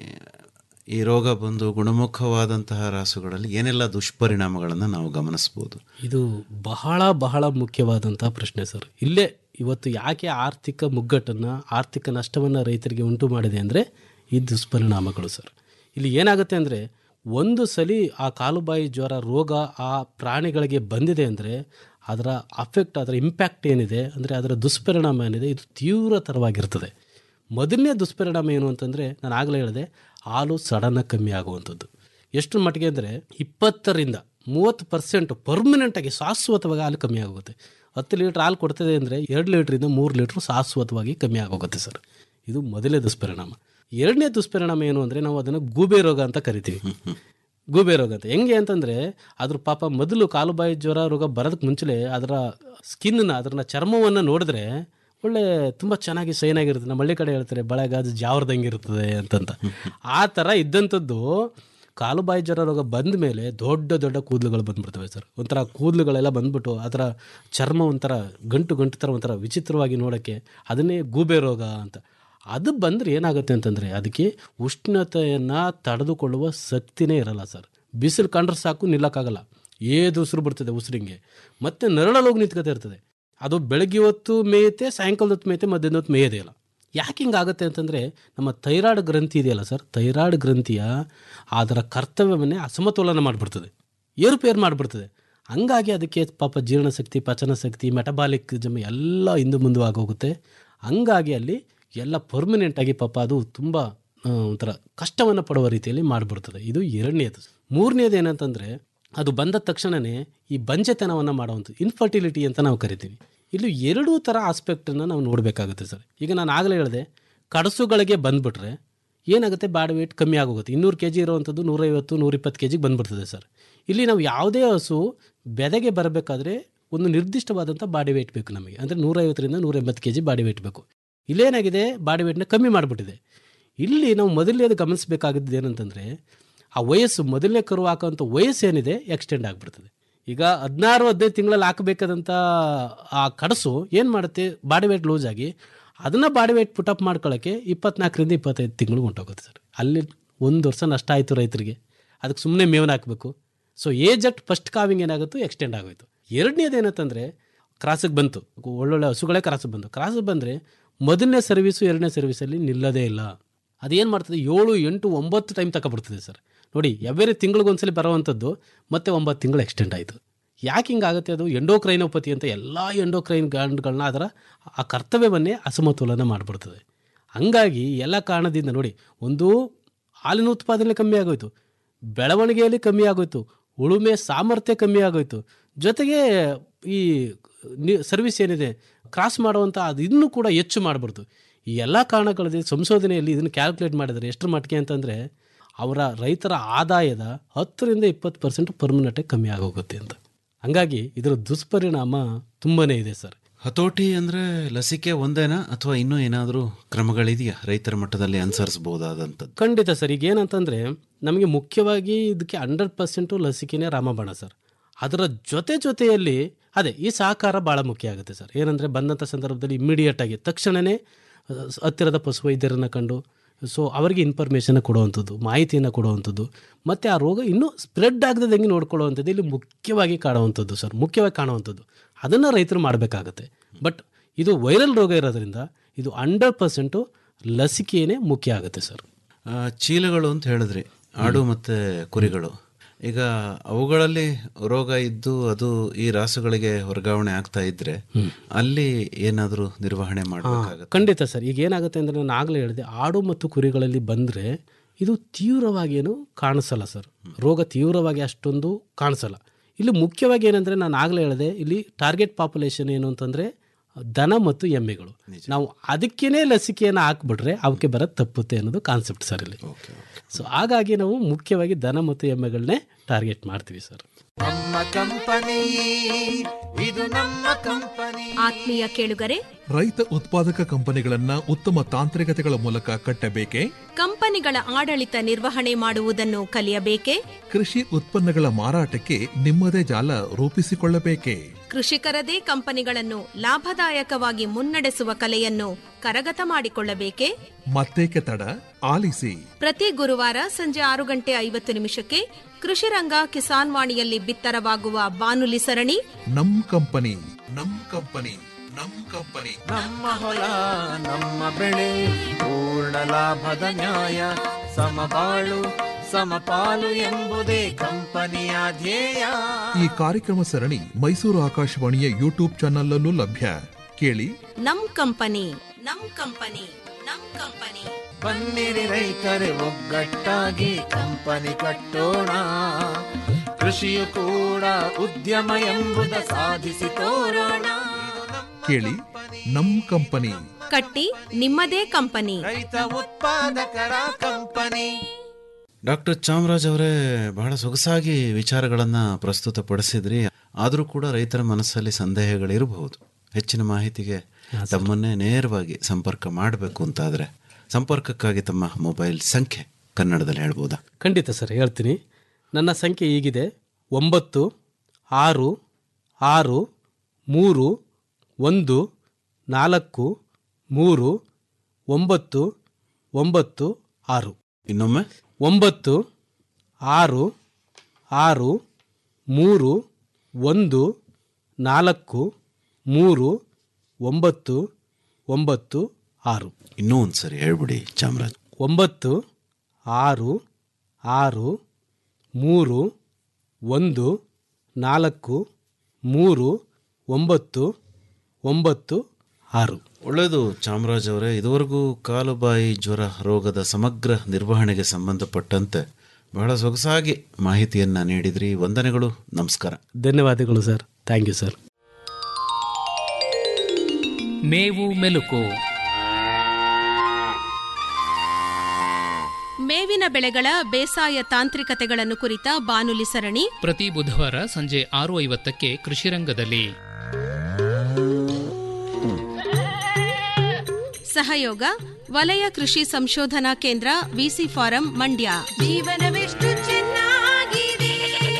ಈ ರೋಗ ಬಂದು ಗುಣಮುಖವಾದಂತಹ ರಾಸುಗಳಲ್ಲಿ ಏನೆಲ್ಲ ದುಷ್ಪರಿಣಾಮಗಳನ್ನು ನಾವು ಗಮನಿಸ್ಬೋದು ಇದು ಬಹಳ ಬಹಳ ಮುಖ್ಯವಾದಂಥ ಪ್ರಶ್ನೆ ಸರ್ ಇಲ್ಲೇ ಇವತ್ತು ಯಾಕೆ ಆರ್ಥಿಕ ಮುಗ್ಗಟ್ಟನ್ನು ಆರ್ಥಿಕ ನಷ್ಟವನ್ನು ರೈತರಿಗೆ ಉಂಟು ಮಾಡಿದೆ ಅಂದರೆ ಈ ದುಷ್ಪರಿಣಾಮಗಳು ಸರ್ ಇಲ್ಲಿ ಏನಾಗುತ್ತೆ ಅಂದರೆ ಒಂದು ಸಲ ಆ ಕಾಲುಬಾಯಿ ಜ್ವರ ರೋಗ ಆ ಪ್ರಾಣಿಗಳಿಗೆ ಬಂದಿದೆ ಅಂದರೆ ಅದರ ಅಫೆಕ್ಟ್ ಅದರ ಇಂಪ್ಯಾಕ್ಟ್ ಏನಿದೆ ಅಂದರೆ ಅದರ ದುಷ್ಪರಿಣಾಮ ಏನಿದೆ ಇದು ತೀವ್ರತರವಾಗಿರ್ತದೆ ಮೊದಲನೇ ದುಷ್ಪರಿಣಾಮ ಏನು ಅಂತಂದರೆ ನಾನು ಆಗಲೇ ಹೇಳಿದೆ ಹಾಲು ಸಡನ್ನಾಗಿ ಕಮ್ಮಿ ಆಗುವಂಥದ್ದು ಎಷ್ಟು ಮಟ್ಟಿಗೆ ಅಂದರೆ ಇಪ್ಪತ್ತರಿಂದ ಮೂವತ್ತು ಪರ್ಸೆಂಟ್ ಪರ್ಮನೆಂಟಾಗಿ ಶಾಶ್ವತವಾಗಿ ಹಾಲು ಕಮ್ಮಿ ಆಗೋಗುತ್ತೆ ಹತ್ತು ಲೀಟ್ರ್ ಹಾಲು ಕೊಡ್ತದೆ ಅಂದರೆ ಎರಡು ಲೀಟ್ರಿಂದ ಮೂರು ಲೀಟ್ರ್ ಶಾಶ್ವತವಾಗಿ ಕಮ್ಮಿ ಆಗೋಗುತ್ತೆ ಸರ್ ಇದು ಮೊದಲನೇ ದುಷ್ಪರಿಣಾಮ ಎರಡನೇ ದುಷ್ಪರಿಣಾಮ ಏನು ಅಂದರೆ ನಾವು ಅದನ್ನು ಗೂಬೆ ರೋಗ ಅಂತ ಕರಿತೀವಿ ಗೂಬೆ ರೋಗ ಅಂತ ಹೆಂಗೆ ಅಂತಂದರೆ ಅದ್ರ ಪಾಪ ಮೊದಲು ಕಾಲುಬಾಯಿ ಜ್ವರ ರೋಗ ಬರೋದಕ್ಕೆ ಮುಂಚೆ ಅದರ ಸ್ಕಿನ್ನ ಅದನ್ನ ಚರ್ಮವನ್ನು ನೋಡಿದ್ರೆ ಒಳ್ಳೆ ತುಂಬ ಚೆನ್ನಾಗಿ ಶೈನ್ ಆಗಿರುತ್ತೆ ನಮ್ಮ ಹಳ್ಳಿ ಕಡೆ ಹೇಳ್ತಾರೆ ಬಳೆಗಾಜು ಜಾವ್ರದಂಗೆ ಇರ್ತದೆ ಅಂತಂತ ಆ ಥರ ಇದ್ದಂಥದ್ದು ಕಾಲುಬಾಯಿ ಜ್ವರ ರೋಗ ಬಂದ ಮೇಲೆ ದೊಡ್ಡ ದೊಡ್ಡ ಕೂದಲುಗಳು ಬಂದ್ಬಿಡ್ತವೆ ಸರ್ ಒಂಥರ ಕೂದಲುಗಳೆಲ್ಲ ಬಂದ್ಬಿಟ್ಟು ಅದರ ಚರ್ಮ ಒಂಥರ ಗಂಟು ಗಂಟು ಥರ ಒಂಥರ ವಿಚಿತ್ರವಾಗಿ ನೋಡೋಕ್ಕೆ ಅದನ್ನೇ ಗೂಬೆ ರೋಗ ಅಂತ ಅದು ಬಂದರೆ ಏನಾಗುತ್ತೆ ಅಂತಂದರೆ ಅದಕ್ಕೆ ಉಷ್ಣತೆಯನ್ನು ತಡೆದುಕೊಳ್ಳುವ ಶಕ್ತಿನೇ ಇರಲ್ಲ ಸರ್ ಬಿಸಿಲು ಕಂಡ್ರೆ ಸಾಕು ನಿಲ್ಲಕ್ಕಾಗಲ್ಲ ಏದು ಉಸಿರು ಬಿಡ್ತದೆ ಉಸಿರಿಂಗೆ ಮತ್ತೆ ನರಳಲ್ಲಿ ಹೋಗಿ ನಿಂತ್ಕೊತಾ ಇರ್ತದೆ ಅದು ಬೆಳಗ್ಗೆ ಹೊತ್ತು ಮೇಯುತ್ತೆ ಸಾಯಂಕಾಲದ ಹೊತ್ತು ಮೇಯುತ್ತೆ ಮಧ್ಯಾಹ್ನ ಹೊತ್ತು ಮೇಯೋದೇ ಇಲ್ಲ ಯಾಕೆ ಹಿಂಗಾಗುತ್ತೆ ಅಂತಂದರೆ ನಮ್ಮ ಥೈರಾಯ್ಡ್ ಗ್ರಂಥಿ ಇದೆಯಲ್ಲ ಸರ್ ಥೈರಾಯ್ಡ್ ಗ್ರಂಥಿಯ ಅದರ ಕರ್ತವ್ಯವನ್ನೇ ಅಸಮತೋಲನ ಮಾಡಿಬಿಡ್ತದೆ ಏರುಪೇರು ಮಾಡಿಬಿಡ್ತದೆ ಹಂಗಾಗಿ ಅದಕ್ಕೆ ಪಾಪ ಜೀರ್ಣಶಕ್ತಿ ಪಚನ ಶಕ್ತಿ ಮೆಟಬಾಲಿಕ್ ಜಮ್ ಎಲ್ಲ ಹಿಂದೆ ಮುಂದೆ ಆಗೋಗುತ್ತೆ ಹಂಗಾಗಿ ಅಲ್ಲಿ ಎಲ್ಲ ಪರ್ಮನೆಂಟಾಗಿ ಪಾಪ ಅದು ತುಂಬ ಆ, ಒಂಥರ ಕಷ್ಟವನ್ನು ಪಡುವ ರೀತಿಯಲ್ಲಿ ಮಾಡಿಬಿಡ್ತದೆ ಇದು ಎರಡನೇದು ಮೂರನೇದು ಏನಂತಂದರೆ ಅದು ಬಂದ ತಕ್ಷಣವೇ ಈ ಬಂಜೆತನವನ್ನು ಮಾಡುವಂಥದ್ದು ಇನ್ಫರ್ಟಿಲಿಟಿ ಅಂತ ನಾವು ಕರಿತೀವಿ ಇಲ್ಲಿ ಎರಡೂ ಥರ ಆಸ್ಪೆಕ್ಟನ್ನು ನಾವು ನೋಡಬೇಕಾಗುತ್ತೆ ಸರ್ ಈಗ ನಾನು ಆಗಲೇ ಹೇಳಿದೆ ಕಡಸುಗಳಿಗೆ ಬಂದುಬಿಟ್ರೆ ಏನಾಗುತ್ತೆ ಬಾಡಿ ವೇಟ್ ಕಮ್ಮಿ ಆಗೋಗುತ್ತೆ ಇನ್ನೂರು ಕೆ ಜಿ ಇರುವಂಥದ್ದು ನೂರೈವತ್ತು ನೂರಿಪ್ಪತ್ತು ಕೆ ಜಿಗೆ ಬಂದ್ಬಿಡ್ತದೆ ಸರ್ ಇಲ್ಲಿ ನಾವು ಯಾವುದೇ ಹಸು ಬೆದೆಗೆ ಬರಬೇಕಾದ್ರೆ ಒಂದು ನಿರ್ದಿಷ್ಟವಾದಂಥ ಬಾಡಿ ವೇಟ್ ಬೇಕು ನಮಗೆ ಅಂದರೆ ನೂರೈವತ್ತರಿಂದ ನೂರ ಎಂಬತ್ತು ಕೆ ಜಿ ಬಾಡಿ ವೇಟ್ ಬೇಕು ಇಲ್ಲೇನಾಗಿದೆ ಬಾಡಿ ವೇಟ್ನ ಕಮ್ಮಿ ಮಾಡಿಬಿಟ್ಟಿದೆ ಇಲ್ಲಿ ನಾವು ಮೊದಲನೇದು ಗಮನಿಸಬೇಕಾಗಿದ್ದು ಏನಂತಂದರೆ ಆ ವಯಸ್ಸು ಮೊದಲನೇ ಕರು ಹಾಕೋಂಥ ವಯಸ್ಸು ಏನಿದೆ ಎಕ್ಸ್ಟೆಂಡ್ ಆಗಿಬಿಡ್ತದೆ ಈಗ ಹದಿನಾರು ಹದಿನೈದು ತಿಂಗಳಲ್ಲಿ ಹಾಕಬೇಕಾದಂಥ ಆ ಕಡಸು ಏನು ಮಾಡುತ್ತೆ ಬಾಡಿ ವೇಟ್ ಲೂಸ್ ಆಗಿ ಅದನ್ನು ಬಾಡಿ ವೇಟ್ ಪುಟಪ್ ಮಾಡ್ಕೊಳ್ಳೋಕ್ಕೆ ಇಪ್ಪತ್ನಾಲ್ಕರಿಂದ ಇಪ್ಪತ್ತೈದು ತಿಂಗಳು ಹೊಂಟೋಗುತ್ತೆ ಸರ್ ಅಲ್ಲಿ ಒಂದು ವರ್ಷ ನಷ್ಟ ಆಯಿತು ರೈತರಿಗೆ ಅದಕ್ಕೆ ಸುಮ್ಮನೆ ಮೇವನ ಹಾಕಬೇಕು so age at first calving ಏನಾಗುತ್ತೋ ಎಕ್ಸ್ಟೆಂಡ್ ಆಗೋಯ್ತು ಎರಡನೇದು ಏನಂತಂದರೆ ಕ್ರಾಸಿಗೆ ಬಂತು ಒಳ್ಳೊಳ್ಳೆ ಹಸುಗಳೇ ಕ್ರಾಸಿಗೆ ಬಂತು ಕ್ರಾಸಿಗೆ ಬಂದರೆ ಮೊದಲನೇ ಸರ್ವೀಸು ಎರಡನೇ ಸರ್ವೀಸಲ್ಲಿ ನಿಲ್ಲದೇ ಇಲ್ಲ ಅದೇನು ಮಾಡ್ತದೆ ಏಳು ಎಂಟು ಒಂಬತ್ತು ಟೈಮ್ ತಗೊಬಿಡ್ತದೆ ಸರ್ ನೋಡಿ ಎವ್ರಿ ತಿಂಗಳಿಗೊಂದ್ಸಲಿ ಬರೋವಂಥದ್ದು ಮತ್ತೆ ಒಂಬತ್ತು ತಿಂಗಳು ಎಕ್ಸ್ಟೆಂಡ್ ಆಯಿತು ಯಾಕೆ ಹಿಂಗಾಗುತ್ತೆ ಅದು ಎಂಡೋಕ್ರೈನೋಪತಿ ಅಂತ ಎಲ್ಲ ಎಂಡೋಕ್ರೈನ್ ಗ್ಯಾಂಡ್ಗಳನ್ನ ಅದರ ಆ ಕರ್ತವ್ಯವನ್ನೇ ಅಸಮತೋಲನ ಮಾಡಿಬಿಡ್ತದೆ ಹಂಗಾಗಿ ಎಲ್ಲ ಕಾರಣದಿಂದ ನೋಡಿ ಒಂದು ಹಾಲಿನ ಉತ್ಪಾದನೆ ಕಮ್ಮಿ ಆಗೋಯ್ತು ಬೆಳವಣಿಗೆಯಲ್ಲಿ ಕಮ್ಮಿ ಆಗೋಯ್ತು ಉಳುಮೆ ಸಾಮರ್ಥ್ಯ ಕಮ್ಮಿ ಆಗೋಯ್ತು ಜೊತೆಗೆ ಈ ನಿ- ಸರ್ವಿಸ್ ಏನಿದೆ ಕ್ರಾಸ್ ಮಾಡುವಂಥ ಅದು ಇನ್ನೂ ಕೂಡ ಹೆಚ್ಚು ಮಾಡಬಾರ್ದು ಈ ಎಲ್ಲ ಕಾರಣಗಳಿದೆ ಸಂಶೋಧನೆಯಲ್ಲಿ ಇದನ್ನು ಕ್ಯಾಲ್ಕುಲೇಟ್ ಮಾಡಿದರೆ ಎಷ್ಟರ ಮಟ್ಟಿಗೆ ಅಂತಂದರೆ ಅವರ ರೈತರ ಆದಾಯದ ಹತ್ತರಿಂದ ಇಪ್ಪತ್ತು ಪರ್ಸೆಂಟ್ ಪರ್ಮನೆಂಟಾಗಿ ಕಮ್ಮಿ ಆಗೋಗುತ್ತೆ ಅಂತ ಹಂಗಾಗಿ ಇದರ ದುಷ್ಪರಿಣಾಮ ತುಂಬಾ ಇದೆ ಸರ್ ಹತೋಟಿ ಅಂದ್ರೆ ಲಸಿಕೆ ಒಂದೇನಾ ಅಥವಾ ಇನ್ನೂ ಏನಾದರೂ ಕ್ರಮಗಳಿದೆಯಾ ರೈತರ ಮಟ್ಟದಲ್ಲಿ ಅನುಸರಿಸಬಹುದಾದಂಥದ್ದು ಖಂಡಿತ ಸರ್ ಈಗ ಏನಂತಂದರೆ ನಮಗೆ ಮುಖ್ಯವಾಗಿ ಇದಕ್ಕೆ ಹಂಡ್ರೆಡ್ ಪರ್ಸೆಂಟು ಲಸಿಕೆನೇ ರಾಮಬಾಣ ಸರ್ ಅದರ ಜೊತೆ ಜೊತೆಯಲ್ಲಿ ಅದೇ ಈ ಸಹಕಾರ ಭಾಳ ಮುಖ್ಯ ಆಗುತ್ತೆ ಸರ್ ಏನಂದರೆ ಬಂದಂಥ ಸಂದರ್ಭದಲ್ಲಿ ಇಮ್ಮಿಡಿಯೇಟ್ ಆಗಿ ತಕ್ಷಣವೇ ಅಹ್, ಹತ್ತಿರದ ಪಶುವೈದ್ಯರನ್ನು ಕಂಡು ಸೊ ಅವರಿಗೆ ಇನ್ಫಾರ್ಮೇಷನ್ ಕೊಡುವಂಥದ್ದು ಮಾಹಿತಿಯನ್ನು ಕೊಡುವಂಥದ್ದು ಮತ್ತು ಆ ರೋಗ ಇನ್ನೂ ಸ್ಪ್ರೆಡ್ ಆಗದಂಗೆ ನೋಡ್ಕೊಳ್ಳುವಂಥದ್ದು ಇಲ್ಲಿ ಮುಖ್ಯವಾಗಿ ಕಾಣುವಂಥದ್ದು ಸರ್ ಮುಖ್ಯವಾಗಿ ಕಾಣುವಂಥದ್ದು ಅದನ್ನು ರೈತರು ಮಾಡಬೇಕಾಗತ್ತೆ ಬಟ್ ಇದು ವೈರಲ್ ರೋಗ ಇರೋದ್ರಿಂದ ಇದು ಹಂಡ್ರೆಡ್ ಪರ್ಸೆಂಟು ಲಸಿಕೆಯೇ ಮುಖ್ಯ ಆಗುತ್ತೆ ಸರ್ ಆ, ಚೀಲಗಳು ಅಂತ ಹೇಳಿದ್ರಿ ಆಡು ಮತ್ತೆ ಕುರಿಗಳು ಈಗ ಅವುಗಳಲ್ಲಿ ರೋಗ ಇದ್ದು ಅದು ಈ ರಾಸುಗಳಿಗೆ ವರ್ಗಾವಣೆ ಆಗ್ತಾ ಇದ್ರೆ ಅಲ್ಲಿ ಏನಾದರೂ ನಿರ್ವಹಣೆ ಮಾಡಬೇಕಾಗತ್ತೆ ಖಂಡಿತ ಸರ್ ಈಗ ಏನಾಗುತ್ತೆ ಅಂದರೆ ನಾನು ಆಗಲೇ ಹೇಳಿದೆ ಆಡು ಮತ್ತು ಕುರಿಗಳಲ್ಲಿ ಬಂದರೆ ಇದು ತೀವ್ರವಾಗಿ ಏನು ಕಾಣಿಸಲ್ಲ ಸರ್ ರೋಗ ತೀವ್ರವಾಗಿ ಅಷ್ಟೊಂದು ಕಾಣಿಸಲ್ಲ ಇಲ್ಲಿ ಮುಖ್ಯವಾಗಿ ಏನಂದರೆ ನಾನು ಆಗಲೇ ಹೇಳಿದೆ ಇಲ್ಲಿ ಟಾರ್ಗೆಟ್ ಪಾಪ್ಯುಲೇಷನ್ ಏನು ಅಂತಂದರೆ ದನ ಮತ್ತು ಎಮ್ಮೆಗಳು ನಾವು ಅದಕ್ಕೇನೆ ಲಸಿಕೆಯನ್ನು ಹಾಕ್ಬಿಟ್ರೆ ಅವಕ್ಕೆ ಬರೋದು ತಪ್ಪುತ್ತೆ ಅನ್ನೋದು ಕಾನ್ಸೆಪ್ಟ್ ಸರ್ ಇಲ್ಲಿ ಸೊ ಹಾಗಾಗಿ ನಾವು ಮುಖ್ಯವಾಗಿ ದನ ಮತ್ತು ಎಮ್ಮೆಗಳನ್ನೇ ಟಾರ್ಗೆಟ್ ಮಾಡ್ತೀವಿ ಸರ್ ಆತ್ಮೀಯ ಕೇಳುಗರೆ ರೈತ ಉತ್ಪಾದಕ ಕಂಪನಿಗಳನ್ನ ಉತ್ತಮ ತಾಂತ್ರಿಕತೆಗಳ ಮೂಲಕ ಕಟ್ಟಬೇಕೆ ಕಂಪನಿಗಳ ಆಡಳಿತ ನಿರ್ವಹಣೆ ಮಾಡುವುದನ್ನು ಕಲಿಯಬೇಕೆ ಕೃಷಿ ಉತ್ಪನ್ನಗಳ ಮಾರಾಟಕ್ಕೆ ನಿಮ್ಮದೇ ಜಾಲ ರೂಪಿಸಿಕೊಳ್ಳಬೇಕೆ ಕೃಷಿಕರದೇ ಕಂಪನಿಗಳನ್ನು ಲಾಭದಾಯಕವಾಗಿ ಮುನ್ನಡೆಸುವ ಕಲೆಯನ್ನು ಕರಗತ ಮಾಡಿಕೊಳ್ಳಬೇಕೆ ಮತ್ತೇಕೆ ತಡ ಆಲಿಸಿ ಪ್ರತಿ ಗುರುವಾರ ಸಂಜೆ ಆರು ಗಂಟೆ ಐವತ್ತು ನಿಮಿಷಕ್ಕೆ ಕೃಷಿರಂಗ ಕಿಸಾನ್ ವಾಣಿಯಲ್ಲಿ ಬಿತ್ತರವಾಗುವ ಬಾನುಲಿ ಸರಣಿ ನಮ್ ಕಂಪನಿ ನಮ್ ಕಂಪನಿ ನಮ್ ಕಂಪನಿ ನಮ್ಮ ಹೊಲ ನಮ್ಮ ಬೆಳೆ ಪೂರ್ಣ ಲಾಭದ ನ್ಯಾಯ ಸಮಬಾಳು ಸಮಪಾಲು ಎಂಬುದೇ ಕಂಪನಿಯ ಧ್ಯೇಯ ಈ ಕಾರ್ಯಕ್ರಮ ಸರಣಿ ಮೈಸೂರು ಆಕಾಶವಾಣಿಯ ಯೂಟ್ಯೂಬ್ ಚಾನಲ್ ಲಭ್ಯ ಕೇಳಿ ನಮ್ ಕಂಪನಿ ನಮ್ ಕಂಪನಿ ನಮ್ ಕಂಪನಿ ಬನ್ನಿರಿ ರೈತರೆ ಒಗ್ಗಟ್ಟಾಗಿ ಕಂಪನಿ ಕಟ್ಟೋಣ ಕೃಷಿಯು ಕೂಡ ಉದ್ಯಮ ಎಂಬುದ ಸಾಧಿಸಿ ತೋರೋಣ ಕೇಳಿ ನಮ್ ಕಂಪನಿ ಕಟ್ಟಿ ನಿಮ್ಮದೇ ಕಂಪನಿ ರೈತ ಉತ್ಪಾದಕರ ಕಂಪನಿ ಡಾಕ್ಟರ್ ಚಾಮರಾಜ್ ಅವರೇ ಬಹಳ ಸೊಗಸಾಗಿ ವಿಚಾರಗಳನ್ನು ಪ್ರಸ್ತುತಪಡಿಸಿದ್ರಿ ಆದರೂ ಕೂಡ ರೈತರ ಮನಸ್ಸಲ್ಲಿ ಸಂದೇಹಗಳಿರಬಹುದು ಹೆಚ್ಚಿನ ಮಾಹಿತಿಗೆ ತಮ್ಮನ್ನೇ ನೇರವಾಗಿ ಸಂಪರ್ಕ ಮಾಡಬೇಕು ಅಂತಾದರೆ ಸಂಪರ್ಕಕ್ಕಾಗಿ ತಮ್ಮ ಮೊಬೈಲ್ ಸಂಖ್ಯೆ ಕನ್ನಡದಲ್ಲಿ ಹೇಳ್ಬೋದಾ ಖಂಡಿತ ಸರ್ ಹೇಳ್ತೀನಿ ನನ್ನ ಸಂಖ್ಯೆ ಹೀಗಿದೆ ಒಂಬತ್ತು ಆರು ಆರು ಮೂರು ಒಂದು ನಾಲ್ಕು ಮೂರು ಒಂಬತ್ತು ಒಂಬತ್ತು ಆರು ಇನ್ನೊಮ್ಮೆ ಒಂಬತ್ತು ಆರು ಆರು ಮೂರು ಒಂದು ನಾಲ್ಕು ಮೂರು ಒಂಬತ್ತು ಒಂಬತ್ತು ಆರು ಇನ್ನೂ ಒಂದು ಸರಿ ಹೇಳ್ಬಿಡಿ ಚಾಮರಾಜ್ ಒಂಬತ್ತು ಆರು ಆರು ಮೂರು ಒಂದು ನಾಲ್ಕು ಮೂರು ಒಂಬತ್ತು ಒಂಬತ್ತು ಆರು ಒಳ್ಳೆಯದು ಚಾಮರಾಜ್ ಅವರೇ ಇದುವರೆಗೂ ಕಾಲುಬಾಯಿ ಜ್ವರ ರೋಗದ ಸಮಗ್ರ ನಿರ್ವಹಣೆಗೆ ಸಂಬಂಧಪಟ್ಟಂತೆ ಬಹಳ ಸೊಗಸಾಗಿ ಮಾಹಿತಿಯನ್ನು ನೀಡಿದ್ರಿ ವಂದನೆಗಳು ನಮಸ್ಕಾರ ಧನ್ಯವಾದಗಳು ಸರ್ ಥ್ಯಾಂಕ್ ಯು ಸರ್ ಮೇವು ಮೆಲುಕು ಮೇವಿನ ಬೆಳೆಗಳ ಬೇಸಾಯ ತಾಂತ್ರಿಕತೆಗಳನ್ನು ಕುರಿತ ಬಾನುಲಿ ಸರಣಿ ಪ್ರತಿ ಬುಧವಾರ ಸಂಜೆ ಆರು ಐವತ್ತಕ್ಕೆ ಕೃಷಿರಂಗದಲ್ಲಿ ಸಹಯೋಗ ವಲಯ ಕೃಷಿ ಸಂಶೋಧನಾ ಕೇಂದ್ರ ವಿಸಿ ಫಾರಂ ಮಂಡ್ಯ ಜೀವನವೆಷ್ಟು ಚೆನ್ನಾಗಿದೆ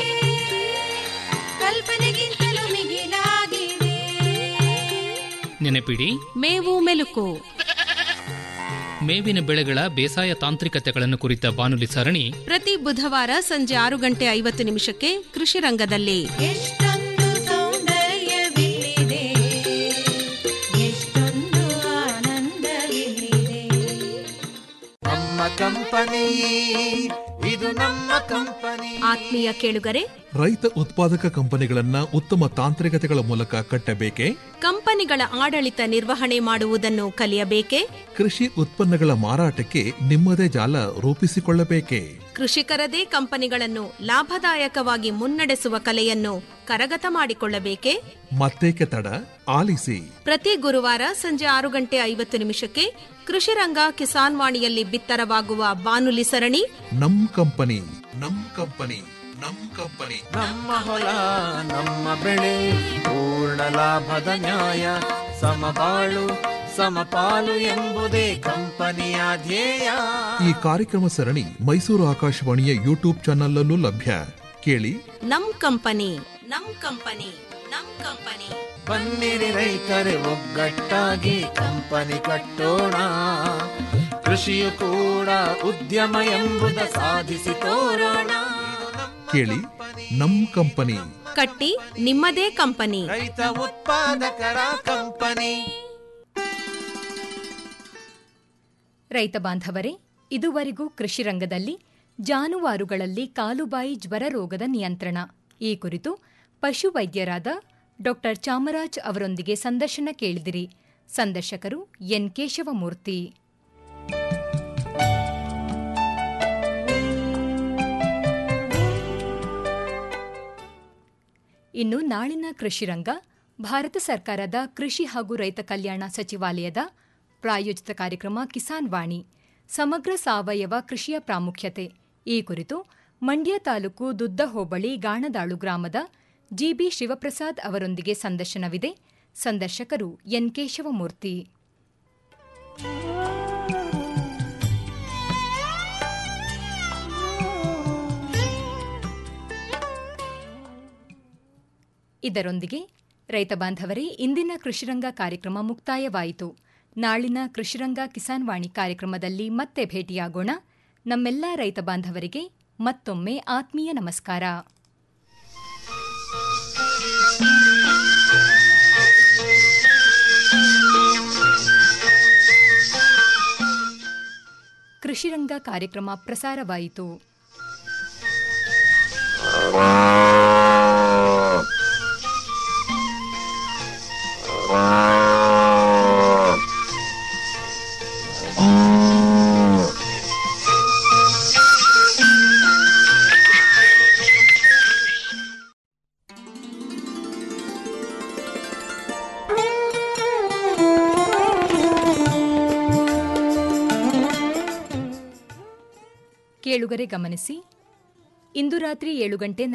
ಕಲ್ಪನೆಗಿಂತಲೂ ಮಿಗಿಲಾಗಿದೆ ನೆನಪಿಡಿ ಮೇವು ಮೆಲುಕು ಮೇವಿನ ಬೆಳೆಗಳ ಬೇಸಾಯ ತಾಂತ್ರಿಕತೆಗಳನ್ನು ಕುರಿತ ಬಾನುಲಿ ಸರಣಿ ಪ್ರತಿ ಬುಧವಾರ ಸಂಜೆ ಆರು ಗಂಟೆ ಐವತ್ತು ನಿಮಿಷಕ್ಕೆ ಕೃಷಿ ರಂಗದಲ್ಲಿ ಎಷ್ಟೊಂದು ಸೌಂದರ್ಯವಿಲ್ಲಿದೆ ಎಷ್ಟೊಂದು ಆನಂದವಿಲ್ಲಿದೆ ನಮ್ಮ ಕಂಪನಿ ಇದು ನಮ್ಮ ಕಂಪನಿ ಆತ್ಮೀಯ ಕೇಳುಗರೆ ರೈತ ಉತ್ಪಾದಕ ಕಂಪನಿಗಳನ್ನ ಉತ್ತಮ ತಾಂತ್ರಿಕತೆಗಳ ಮೂಲಕ ಕಟ್ಟಬೇಕೆ ಕಂಪನಿಗಳ ಆಡಳಿತ ನಿರ್ವಹಣೆ ಮಾಡುವುದನ್ನು ಕಲಿಯಬೇಕೆ ಕೃಷಿ ಉತ್ಪನ್ನಗಳ ಮಾರಾಟಕ್ಕೆ ನಿಮ್ಮದೇ ಜಾಲ ರೂಪಿಸಿಕೊಳ್ಳಬೇಕೆ ಕೃಷಿಕರದೇ ಕಂಪನಿಗಳನ್ನು ಲಾಭದಾಯಕವಾಗಿ ಮುನ್ನಡೆಸುವ ಕಲೆಯನ್ನು ಕರಗತ ಮಾಡಿಕೊಳ್ಳಬೇಕೆ ಮತ್ತೇಕೆ ತಡ ಆಲಿಸಿ ಪ್ರತಿ ಗುರುವಾರ ಸಂಜೆ ಆರು ಗಂಟೆ ಐವತ್ತು ನಿಮಿಷಕ್ಕೆ ಕೃಷಿ ರಂಗ ಕಿಸಾನ್ ವಾಣಿಯಲ್ಲಿ ಬಿತ್ತರವಾಗುವ ಬಾನುಲಿ ಸರಣಿ ನಮ್ ಕಂಪನಿ ನಮ್ ಕಂಪನಿ ನಮ್ ಕಂಪನಿ ನಮ್ಮ ಹೊಲ ನಮ್ಮ ಬೆಳೆ ಪೂರ್ಣ ಲಾಭದ ನ್ಯಾಯ ಸಮಬಾಳು ಸಮಪಾಲು ಎಂಬುದೇ ಕಂಪನಿಯ ಧ್ಯೇಯ ಈ ಕಾರ್ಯಕ್ರಮ ಸರಣಿ ಮೈಸೂರು ಆಕಾಶವಾಣಿಯ ಯೂಟ್ಯೂಬ್ ಚಾನಲ್ ಲಭ್ಯ ಕೇಳಿ ನಮ್ ಕಂಪನಿ ನಮ್ ಕಂಪನಿ ನಮ್ ಕಂಪನಿ ಬನ್ನಿರಿ ರೈತರೆ ಒಗ್ಗಟ್ಟಾಗಿ ಕಂಪನಿ ಕಟ್ಟೋಣ ಕೃಷಿಯು ಕೂಡ ಉದ್ಯಮ ಎಂಬುದ ಸಾಧಿಸಿ ತೋರೋಣ ಕೇಳಿ ನಮ್ ಕಂಪನಿ ಕಟ್ಟಿ ನಿಮ್ಮದೇ ಕಂಪನಿ ರೈತ ಉತ್ಪಾದಕರ ಕಂಪನಿ ರೈತ ಬಾಂಧವರೇ ಇದುವರೆಗೂ ಕೃಷಿ ರಂಗದಲ್ಲಿ ಜಾನುವಾರುಗಳಲ್ಲಿ ಕಾಲುಬಾಯಿ ಜ್ವರ ರೋಗದ ನಿಯಂತ್ರಣ ಈ ಕುರಿತು ಪಶುವೈದ್ಯರಾದ ಡಾಕ್ಟರ್ ಚಾಮರಾಜ್ ಅವರೊಂದಿಗೆ ಸಂದರ್ಶನ ಕೇಳಿದಿರಿ ಸಂದರ್ಶಕರು ಎನ್ ಕೇಶವಮೂರ್ತಿ ಇನ್ನು ನಾಳಿನ ಕೃಷಿರಂಗ ಭಾರತ ಸರ್ಕಾರದ ಕೃಷಿ ಹಾಗೂ ರೈತ ಕಲ್ಯಾಣ ಸಚಿವಾಲಯದ ಪ್ರಾಯೋಜಿತ ಕಾರ್ಯಕ್ರಮ ಕಿಸಾನ್ ವಾಣಿ ಸಮಗ್ರ ಸಾವಯವ ಕೃಷಿಯ ಪ್ರಾಮುಖ್ಯತೆ ಈ ಕುರಿತು ಮಂಡ್ಯ ತಾಲೂಕು ದುದ್ದ ಹೋಬಳಿ ಗಾಣದಾಳು ಗ್ರಾಮದ ಜಿಬಿ ಶಿವಪ್ರಸಾದ್ ಅವರೊಂದಿಗೆ ಸಂದರ್ಶನವಿದೆ ಸಂದರ್ಶಕರು ಎನ್ ಕೇಶವಮೂರ್ತಿ ಇದರೊಂದಿಗೆ ರೈತ ಬಾಂಧವರೇ ಇಂದಿನ ಕೃಷಿರಂಗ ಕಾರ್ಯಕ್ರಮ ಮುಕ್ತಾಯವಾಯಿತು ನಾಳಿನ ಕೃಷಿರಂಗ ಕಿಸಾನ್ ವಾಣಿ ಕಾರ್ಯಕ್ರಮದಲ್ಲಿ ಮತ್ತೆ ಭೇಟಿಯಾಗೋಣ ನಮ್ಮೆಲ್ಲ ರೈತ ಬಾಂಧವರಿಗೆ ಮತ್ತೊಮ್ಮೆ ಆತ್ಮೀಯ ನಮಸ್ಕಾರ ಕೃಷಿರಂಗ ಕಾರ್ಯಕ್ರಮ ಪ್ರಸಾರವಾಯಿತು ಕೇಳುಗರೆ ಗಮನಿಸಿ ಇಂದು ರಾತ್ರಿ ಏಳು ಗಂಟೆ